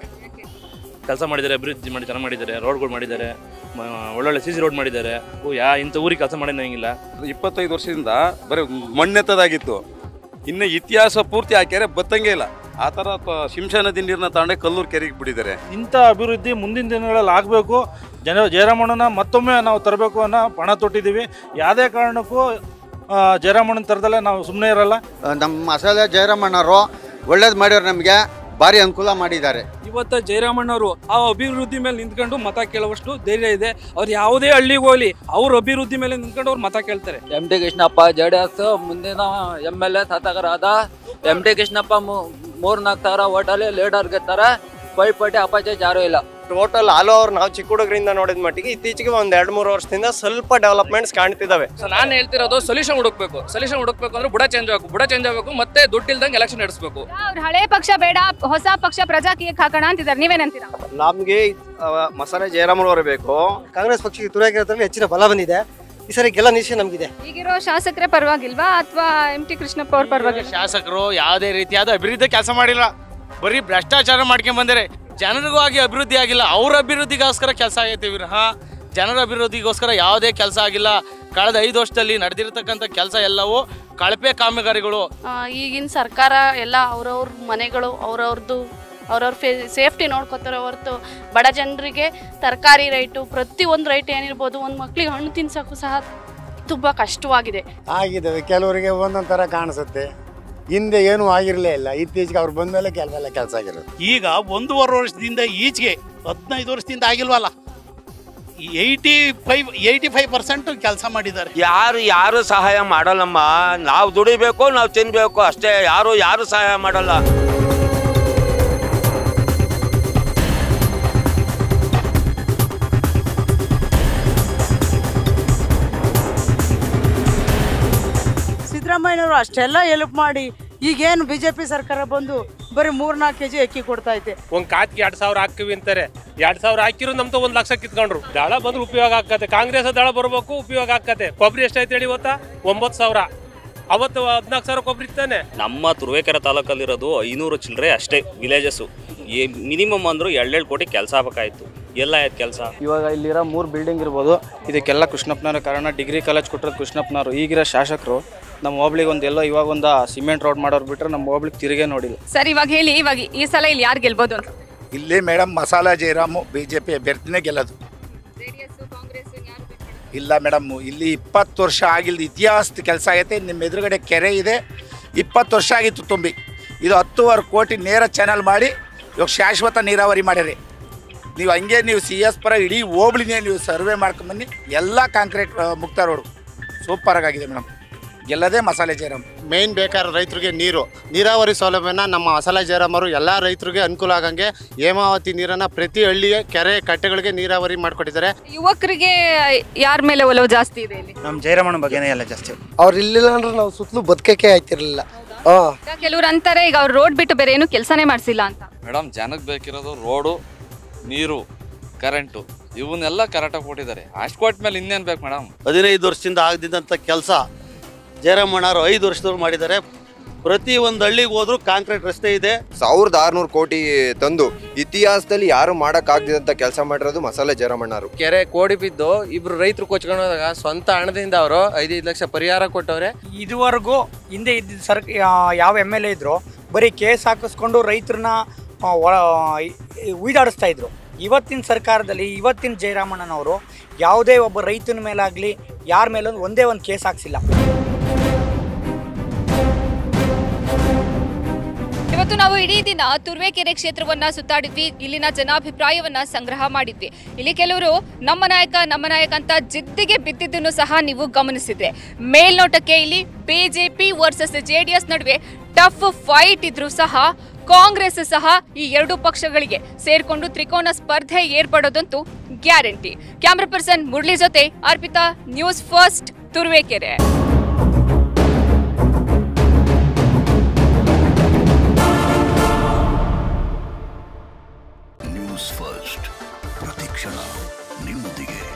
ಕೆಲಸ ಮಾಡಿದ್ದಾರೆ ಅಭಿವೃದ್ಧಿ ಮಾಡಿ ಚೆನ್ನಾಗಿ ಮಾಡಿದ್ದಾರೆ ರೋಡ್ಗಳು ಮಾಡಿದ್ದಾರೆ ಮ- ಒಳ್ಳೊಳ್ಳೆ ಸಿ ಸಿ ರೋಡ್ ಮಾಡಿದ್ದಾರೆ ಓ, ಯಾ ಇಂಥ ಊರಿಗೆ ಕೆಲಸ ಮಾಡಿದಂಗಿಲ್ಲ ಇಪ್ಪತ್ತೈದು ವರ್ಷದಿಂದ ಬರೀ ಮಣ್ಣೆತ್ತದಾಗಿತ್ತು ಇನ್ನು ಇತಿಹಾಸ ಪೂರ್ತಿ ಆ ಕೆರೆ ಬತ್ತಂಗೆ ಇಲ್ಲ ಆ ಥರ ಪ- ಶಿಂಷಾ ನದಿ ನೀರನ್ನ ತಗೊಂಡೆ ಕಲ್ಲೂರು ಕೆರೆಗೆ ಬಿಟ್ಟಿದ್ದಾರೆ ಇಂಥ ಅಭಿವೃದ್ಧಿ ಮುಂದಿನ ದಿನಗಳಲ್ಲಿ ಆಗಬೇಕು ಜನ ಜಯರಾಮಣ್ಣನ ಮತ್ತೊಮ್ಮೆ ನಾವು ತರಬೇಕು ಅನ್ನೋ ಪಣ ತೊಟ್ಟಿದ್ದೀವಿ ಯಾವುದೇ ಕಾರಣಕ್ಕೂ ಆ, ಜಯರಾಮಣ್ಣನ ತರದಲ್ಲೇ ನಾವು ಸುಮ್ಮನೆ ಇರಲ್ಲ ನಮ್ಮ ಮಸಾಲೆ ಜಯರಾಮಣ್ಣವರು ಒಳ್ಳೇದು ಮಾಡ್ಯಾರ ನಮಗೆ ಭಾರಿ ಅನುಕೂಲ ಮಾಡಿದ್ದಾರೆ ಇವತ್ತು ಜಯರಾಮಣ್ಣವರು ಆ ಅಭಿವೃದ್ಧಿ ಮೇಲೆ ನಿಂತ್ಕೊಂಡು ಮತ ಕೇಳುವಷ್ಟು ಧೈರ್ಯ ಇದೆ ಅವ್ರು ಯಾವುದೇ ಹಳ್ಳಿಗೆ ಹೋಗ್ಲಿ ಅವ್ರ ಅಭಿವೃದ್ಧಿ ಮೇಲೆ ನಿಂತ್ಕೊಂಡು ಅವ್ರು ಮತ ಕೇಳ್ತಾರೆ M T Krishnappa J D S ಮುಂದಿನ ಎಮ್ ಎಲ್ ಎ ಶಾಸಕರಾದ ಎಂ ಟಿ ಕೃಷ್ಣಪ್ಪ ಮೂರ್ ನಾಲ್ಕು ಸಾವಿರ ಓಟಲ್ಲಿ ಲೀಡರ್ ಗೆತ್ತಾರೆ ಪೈಪೋಟಿ ಅಪಾಚೆ ಯಾರೂ ಇಲ್ಲ ಟೋಟಲ್ ಆಲ್ ಓವರ್ ನಾವು ಚಿಕ್ಕ ಹುಡುಗರಿಂದ ನೋಡಿದ ಮಟ್ಟಿಗೆ ಇತ್ತೀಚೆಗೆ ಒಂದ್ ಎರಡ್ ಮೂರು ವರ್ಷದಿಂದ ಸ್ವಲ್ಪ ಡೆವಲಪ್ಮೆಂಟ್ಸ್ ಕಾಣ್ತಿದ್ದಾವೆ ಸೊ ನಾನು ಹೇಳ್ತಿರೋದು ಸೊಲ್ಯೂಷನ್ ಹುಡುಕ್ಬೇಕು ಸೊಲ್ಯೂಷನ್ ಹುಡುಕ್ಬೇಕು ಅಂದ್ರೆ ಬುಡ ಚೇಂಜ್ ಆಗಬೇಕು ಬುಡ ಚೇಂಜ್ ಆಗಬೇಕು ಮತ್ತೆ ದುಡ್ಡು ಇಲ್ದಂಗೆ ಎಲೆಕ್ಷನ್ ನಡೆಸಬೇಕು ಅವ್ರು ಹಳೆ ಪಕ್ಷ ಬೇಡ ಹೊಸ ಪಕ್ಷ ಪ್ರಜಾಕೀಯಕ್ಕೆ ಹಾಕೋಣ ಅಂತಿದ್ದಾರೆ ನೀವೇನಂತೀರಾ ನಮ್ಗೆ ಮಸಾಲೆ ಜಯರಾಮನವರು ಬೇಕು ಕಾಂಗ್ರೆಸ್ ಪಕ್ಷಕ್ಕೆ ತುರಾಗಿರೋದ್ರಲ್ಲಿ ಹೆಚ್ಚಿನ ಬಲ ಬಂದಿದೆ ಈ ಸರಿ ಗೆಲ್ಲ ನಿರೀಕ್ಷೆ ನಮಗಿದೆ ಈಗಿರೋ ಶಾಸಕರೇ ಪರವಾಗಿಲ್ವಾ ಅಥವಾ ಎಂ ಟಿ ಕೃಷ್ಣಪ್ಪ ಅವ್ರ ಪರವಾಗಿಲ್ಲ ಶಾಸಕರು ಯಾವುದೇ ರೀತಿಯಾದ ಅಭಿವೃದ್ಧಿ ಕೆಲಸ ಮಾಡಿಲ್ಲ ಬರೀ ಭ್ರಷ್ಟಾಚಾರ ಮಾಡ್ಕೊಂಡ್ ಬಂದರೆ ಜನರಿಗೂ ಆಗಿ ಅಭಿವೃದ್ಧಿ ಆಗಿಲ್ಲ ಅವ್ರ ಅಭಿವೃದ್ಧಿಗೋಸ್ಕರ ಕೆಲಸ ಆಗೈತೆ ವಿರಹ ಜನರ ಅಭಿವೃದ್ಧಿಗೋಸ್ಕರ ಯಾವುದೇ ಕೆಲಸ ಆಗಿಲ್ಲ ಕಳೆದ ಐದು ವರ್ಷದಲ್ಲಿ ನಡೆದಿರತಕ್ಕಂಥ ಕೆಲಸ ಎಲ್ಲವೂ ಕಳಪೆ ಕಾಮಗಾರಿಗಳು ಈಗಿನ ಸರ್ಕಾರ ಎಲ್ಲ ಅವ್ರವ್ರ ಮನೆಗಳು ಅವ್ರವ್ರದ್ದು ಅವ್ರವ್ರ ಫೇ ಸೇಫ್ಟಿ ನೋಡ್ಕೋತಾರೆ ಹೊರತು ಬಡ ಜನರಿಗೆ ತರಕಾರಿ ರೈಟು ಪ್ರತಿಯೊಂದು ರೈಟ್ ಏನಿರ್ಬೋದು ಒಂದು ಮಕ್ಳಿಗೆ ಹಣ್ಣು ತಿನ್ಸೋಕ್ಕೂ ಸಹ ತುಂಬ ಕಷ್ಟವಾಗಿದೆ ಆಗಿದ್ದಾವೆ ಕೆಲವರಿಗೆ ಒಂದೊಂದು ಥರ ಕಾಣಿಸುತ್ತೆ ಹಿಂದೆ ಏನೂ ಆಗಿರಲೇ ಇಲ್ಲ ಇತ್ತೀಚೆಗೆ ಅವ್ರು ಬಂದ ಮೇಲೆ ಕೆಲವೆಲ್ಲ ಕೆಲಸ ಆಗಿರೋದು ಈಗ ಒಂದೂವರೆ ವರ್ಷದಿಂದ ಈಚೆಗೆ ಹದಿನೈದು ವರ್ಷದಿಂದ ಆಗಿಲ್ವಲ್ಲ eighty five eighty five percent ಕೆಲಸ ಮಾಡಿದ್ದಾರೆ ಯಾರು ಯಾರು ಸಹಾಯ ಮಾಡಲ್ಲಮ್ಮ ನಾವು ದುಡಿಬೇಕು ನಾವು ತಿನ್ಬೇಕು ಅಷ್ಟೇ ಯಾರು ಯಾರು ಸಹಾಯ ಮಾಡಲ್ಲ ಸಿದ್ದರಾಮಯ್ಯನವರು ಅಷ್ಟೆಲ್ಲ ಹೆಲ್ಪ್ ಮಾಡಿ ಈಗೇನು ಬಿ ಜೆ ಪಿ ಸರ್ಕಾರ ಬಂದು ಬರೀ ಮೂರ್ನಾಲ್ಕು ಕೆ ಜಿ ಅಕ್ಕಿ ಕೊಡ್ತಾ ಐತೆ ಒಂದ್ ಕಾತ್ಗೆ ಎರಡ್ ಸಾವಿರ ಹಾಕ್ತಿವಿ ಅಂತಾರೆ ಎರಡ್ ಸಾವಿರ ಹಾಕಿರೋ ನಮ್ದು ಒಂದ್ ಲಕ್ಷ ಕಿತ್ಕೊಂಡ್ರು ದಳ ಬಂದ್ರೆ ಉಪಯೋಗ ಆಕತೆ ಕಾಂಗ್ರೆಸ್ ದಳ ಬರ್ಬೇಕು ಉಪಯೋಗ ಆಕತೆ ಕೊಬ್ಬರಿ ಎಷ್ಟೈತೆ ಹೇಳಿ ಇವತ್ತ ಒಂಬತ್ತು ಸಾವಿರ ಅವತ್ತು ಹದಿನಾಲ್ಕು ಸಾವಿರ ಕೊಬ್ಬರಿ ಇತ್ತಾನೆ ನಮ್ಮ ತುರುವೇಕೆರೆ ತಾಲೂಕಲ್ಲಿರೋದು ಐನೂರು ಚಿಲ್ಲರೆ ಅಷ್ಟೇ ವಿಲೇಜಸ್ಸು ಮಿನಿಮಮ್ ಅಂದರೂ ಎರಡೆರಡು ಕೋಟಿ ಕೆಲಸ ಆಗಬೇಕಾಯ್ತು ಎಲ್ಲ ಆಯ್ತು ಕೆಲಸ ಇವಾಗ ಇಲ್ಲಿರೋ ಮೂರು ಬಿಲ್ಡಿಂಗ್ ಇರ್ಬೋದು ಇದಕ್ಕೆಲ್ಲ ಕೃಷ್ಣಪ್ಪನವರ ಕಾರಣ ಡಿಗ್ರಿ ಕಾಲೇಜ್ ಕೊಟ್ಟಿರೋದು ಕೃಷ್ಣಪ್ಪನವರು ಈಗಿರೋ ಶಾಸಕರು ನಮ್ಮ ಹೋಬ್ಳಿಗೆ ಒಂದು ಎಲ್ಲೋ ಇವಾಗ ಒಂದು ಸಿಮೆಂಟ್ ರೋಡ್ ಮಾಡೋರು ಬಿಟ್ಟರೆ ನಮ್ಮ ಹೋಬ್ಳಿಗೆ ತಿರುಗೇ ನೋಡಿಲ್ಲ ಸರ್ ಇವಾಗ ಹೇಳಿ ಇವಾಗ ಈ ಸಲ ಇಲ್ಲಿ ಯಾರು ಗೆಲ್ಬೋದು ಅಂತ ಇಲ್ಲಿ madam Masala Jayaramu B J P ಅಭ್ಯರ್ಥಿನೇ ಗೆಲ್ಲೋದು ಇಲ್ಲ ಮೇಡಮ್ ಇಲ್ಲಿ ಇಪ್ಪತ್ತು ವರ್ಷ ಆಗಿಲ್ದ ಇತಿಹಾಸದ ಕೆಲಸ ಆಗೈತೆ ನಿಮ್ಮ ಎದುರುಗಡೆ ಕೆರೆ ಇದೆ ಇಪ್ಪತ್ತು ವರ್ಷ ಆಗಿತ್ತು ತುಂಬಿ ಇದು ಹತ್ತುವರೆ ಕೋಟಿ ನೇರ ಚಾನಲ್ ಮಾಡಿ ಇವಾಗ ಶಾಶ್ವತ ನೀರಾವರಿ ಮಾಡಿರಿ ನೀವು ಹಂಗೆ ನೀವು ಸಿ ಎಸ್ ಪರ ಇಡೀ ಹೋಬ್ಳಿನೇ ನೀವು ಸರ್ವೆ ಮಾಡ್ಕೊಂಬನ್ನಿ ಎಲ್ಲ ಕಾಂಕ್ರೀಟ್ ಆ, ಮುಕ್ತ ರೋಡು ಸೂಪರ್ ಆಗಿದೆ ಮೇಡಮ್ ಗೆಲ್ಲದೇ ಮಸಾಲೆ ಜಯರಾಮ್ ಮೇನ್ ಬೇಕಾದ ರೈತರಿಗೆ ನೀರು ನೀರಾವರಿ ಸೌಲಭ್ಯನ ನಮ್ಮ ಮಸಾಲೆ ಜಯರಾಮರು ಎಲ್ಲ ರೈತರಿಗೆ ಅನುಕೂಲ ಆಗಂಗೆ ಹೇಮಾವತಿ ನೀರನ್ನ ಪ್ರತಿ ಹಳ್ಳಿಗೆ ಕೆರೆ ಕಟ್ಟೆಗಳಿಗೆ ನೀರಾವರಿ ಮಾಡಿಕೊಟ್ಟಿದ್ದಾರೆ ಯುವಕರಿಗೆ ಯಾರ ಮೇಲೆ ಒಲವು ಜಾಸ್ತಿ ಇದೆ ಇಲ್ಲಿ ನಮ್ಮ ಜಯರಮಣ ಬಗ್ಗೆನೇ ಎಲ್ಲ ಜಾಸ್ತಿ ಅವ್ರು ಇಲ್ಲಿಲ್ಲ ಅಂದ್ರೆ ನಾವು ಸುತ್ತಲೂ ಬದುಕಕ್ಕೆ ಆಯ್ತಿರ್ಲಿಲ್ಲ ಹಾ ಈಗ ಕೆಲವ್ರು ಅಂತಾರೆ ಈಗ ಅವ್ರು ರೋಡ್ ಬಿಟ್ಟು ಬೇರೆ ಏನು ಕೆಲಸನೇ ಮಾಡಿಸಿಲ್ಲ ಅಂತ ಮೇಡಮ್ ಜನಕ್ಕೆ ಬೇಕಿರೋದು ರೋಡು ನೀರು ಕರೆಂಟು ಇವನ್ನೆಲ್ಲ ಕರೆಕ್ಟಾಗಿ ಕೊಟ್ಟಿದ್ದಾರೆ ಅಷ್ಟು ಕೊಟ್ಟ ಮೇಲೆ ಇನ್ನೇನು ಬೇಕು ಮೇಡಮ್ ಹದಿನೈದು ವರ್ಷದಿಂದ ಆಗದಿದ್ದಂಥ ಕೆಲಸ ಜಯರಾಮಣ್ಣವರು ಐದು ವರ್ಷದವ್ರು ಮಾಡಿದ್ದಾರೆ ಪ್ರತಿ ಒಂದು ಹಳ್ಳಿಗೆ ಹೋದ್ರು ಕಾಂಕ್ರೀಟ್ ರಸ್ತೆ ಇದೆ ಸಾವಿರದ ಆರ್ನೂರು ಕೋಟಿ ತಂದು ಇತಿಹಾಸದಲ್ಲಿ ಯಾರು ಮಾಡಕ್ಕಾಗ್ದಿದಂತ ಕೆಲಸ ಮಾಡಿರೋದು ಮಸಾಲೆ ಜಯರಾಮಣ್ಣರು ಕೆರೆ ಕೋಡಿ ಬಿದ್ದು ಇಬ್ರು ರೈತರು ಕೊಚ್ಕೊಂಡೋದಾಗ ಸ್ವಂತ ಹಣದಿಂದ ಅವರು ಐದೈದು ಲಕ್ಷ ಪರಿಹಾರ ಕೊಟ್ಟವ್ರೆ ಇದುವರೆಗೂ ಹಿಂದೆ ಇದ್ದ ಸರ್ ಯಾವ ಎಮ್ ಎಲ್ ಎ ಇದ್ರು ಬರೀ ಕೇಸ್ ಹಾಕಿಸ್ಕೊಂಡು ರೈತರನ್ನ ಉಯ್ದಾಡಿಸ್ತಾ ಇದ್ರು ಇವತ್ತಿನ ಸರ್ಕಾರದಲ್ಲಿ ಇವತ್ತಿನ ಜಯರಾಮಣ್ಣನವರು ಯಾವುದೇ ಒಬ್ಬ ರೈತನ ಮೇಲಾಗಲಿ ಯಾರ ಮೇಲೂ ಒಂದೇ ಒಂದು ಕೇಸ್ ಹಾಕ್ಸಿಲ್ಲ ಇವತ್ತು ನಾವು ಇಡೀ ದಿನ ತುರುವೇಕೆರೆ ಕ್ಷೇತ್ರವನ್ನ ಸುತ್ತಾಡಿದ್ವಿ ಇಲ್ಲಿನ ಜನಾಭಿಪ್ರಾಯವನ್ನ ಸಂಗ್ರಹ ಮಾಡಿದ್ವಿ ಇಲ್ಲಿ ಕೆಲವರು ನಮ್ಮ ನಾಯಕ ನಮ್ಮ ನಾಯಕ ಅಂತ ಜಿದ್ದಿಗೆ ಬಿದ್ದಿದ್ದನ್ನು ಸಹ ನೀವು ಗಮನಿಸಿದ್ರೆ ಮೇಲ್ನೋಟಕ್ಕೆ ಇಲ್ಲಿ ಬಿಜೆಪಿ ವರ್ಸಸ್ ಜೆಡಿಎಸ್ ನಡುವೆ ಟಫ್ ಫೈಟ್ ಇದ್ರೂ ಸಹ ಕಾಂಗ್ರೆಸ್ ಸಹ ಈ ಎರಡು ಪಕ್ಷಗಳಿಗೆ ಸೇರ್ಕೊಂಡು ತ್ರಿಕೋನ ಸ್ಪರ್ಧೆ ಏರ್ಪಡೋದಂತೂ ಗ್ಯಾರಂಟಿ ಕ್ಯಾಮ್ರಾ ಪರ್ಸನ್ ಮುರಳಿ ಜೊತೆ Arpita news first Turuvekere news first ಪ್ರತಿಕ್ಷಣ ನಿಮ್ಮೊಂದಿಗೆ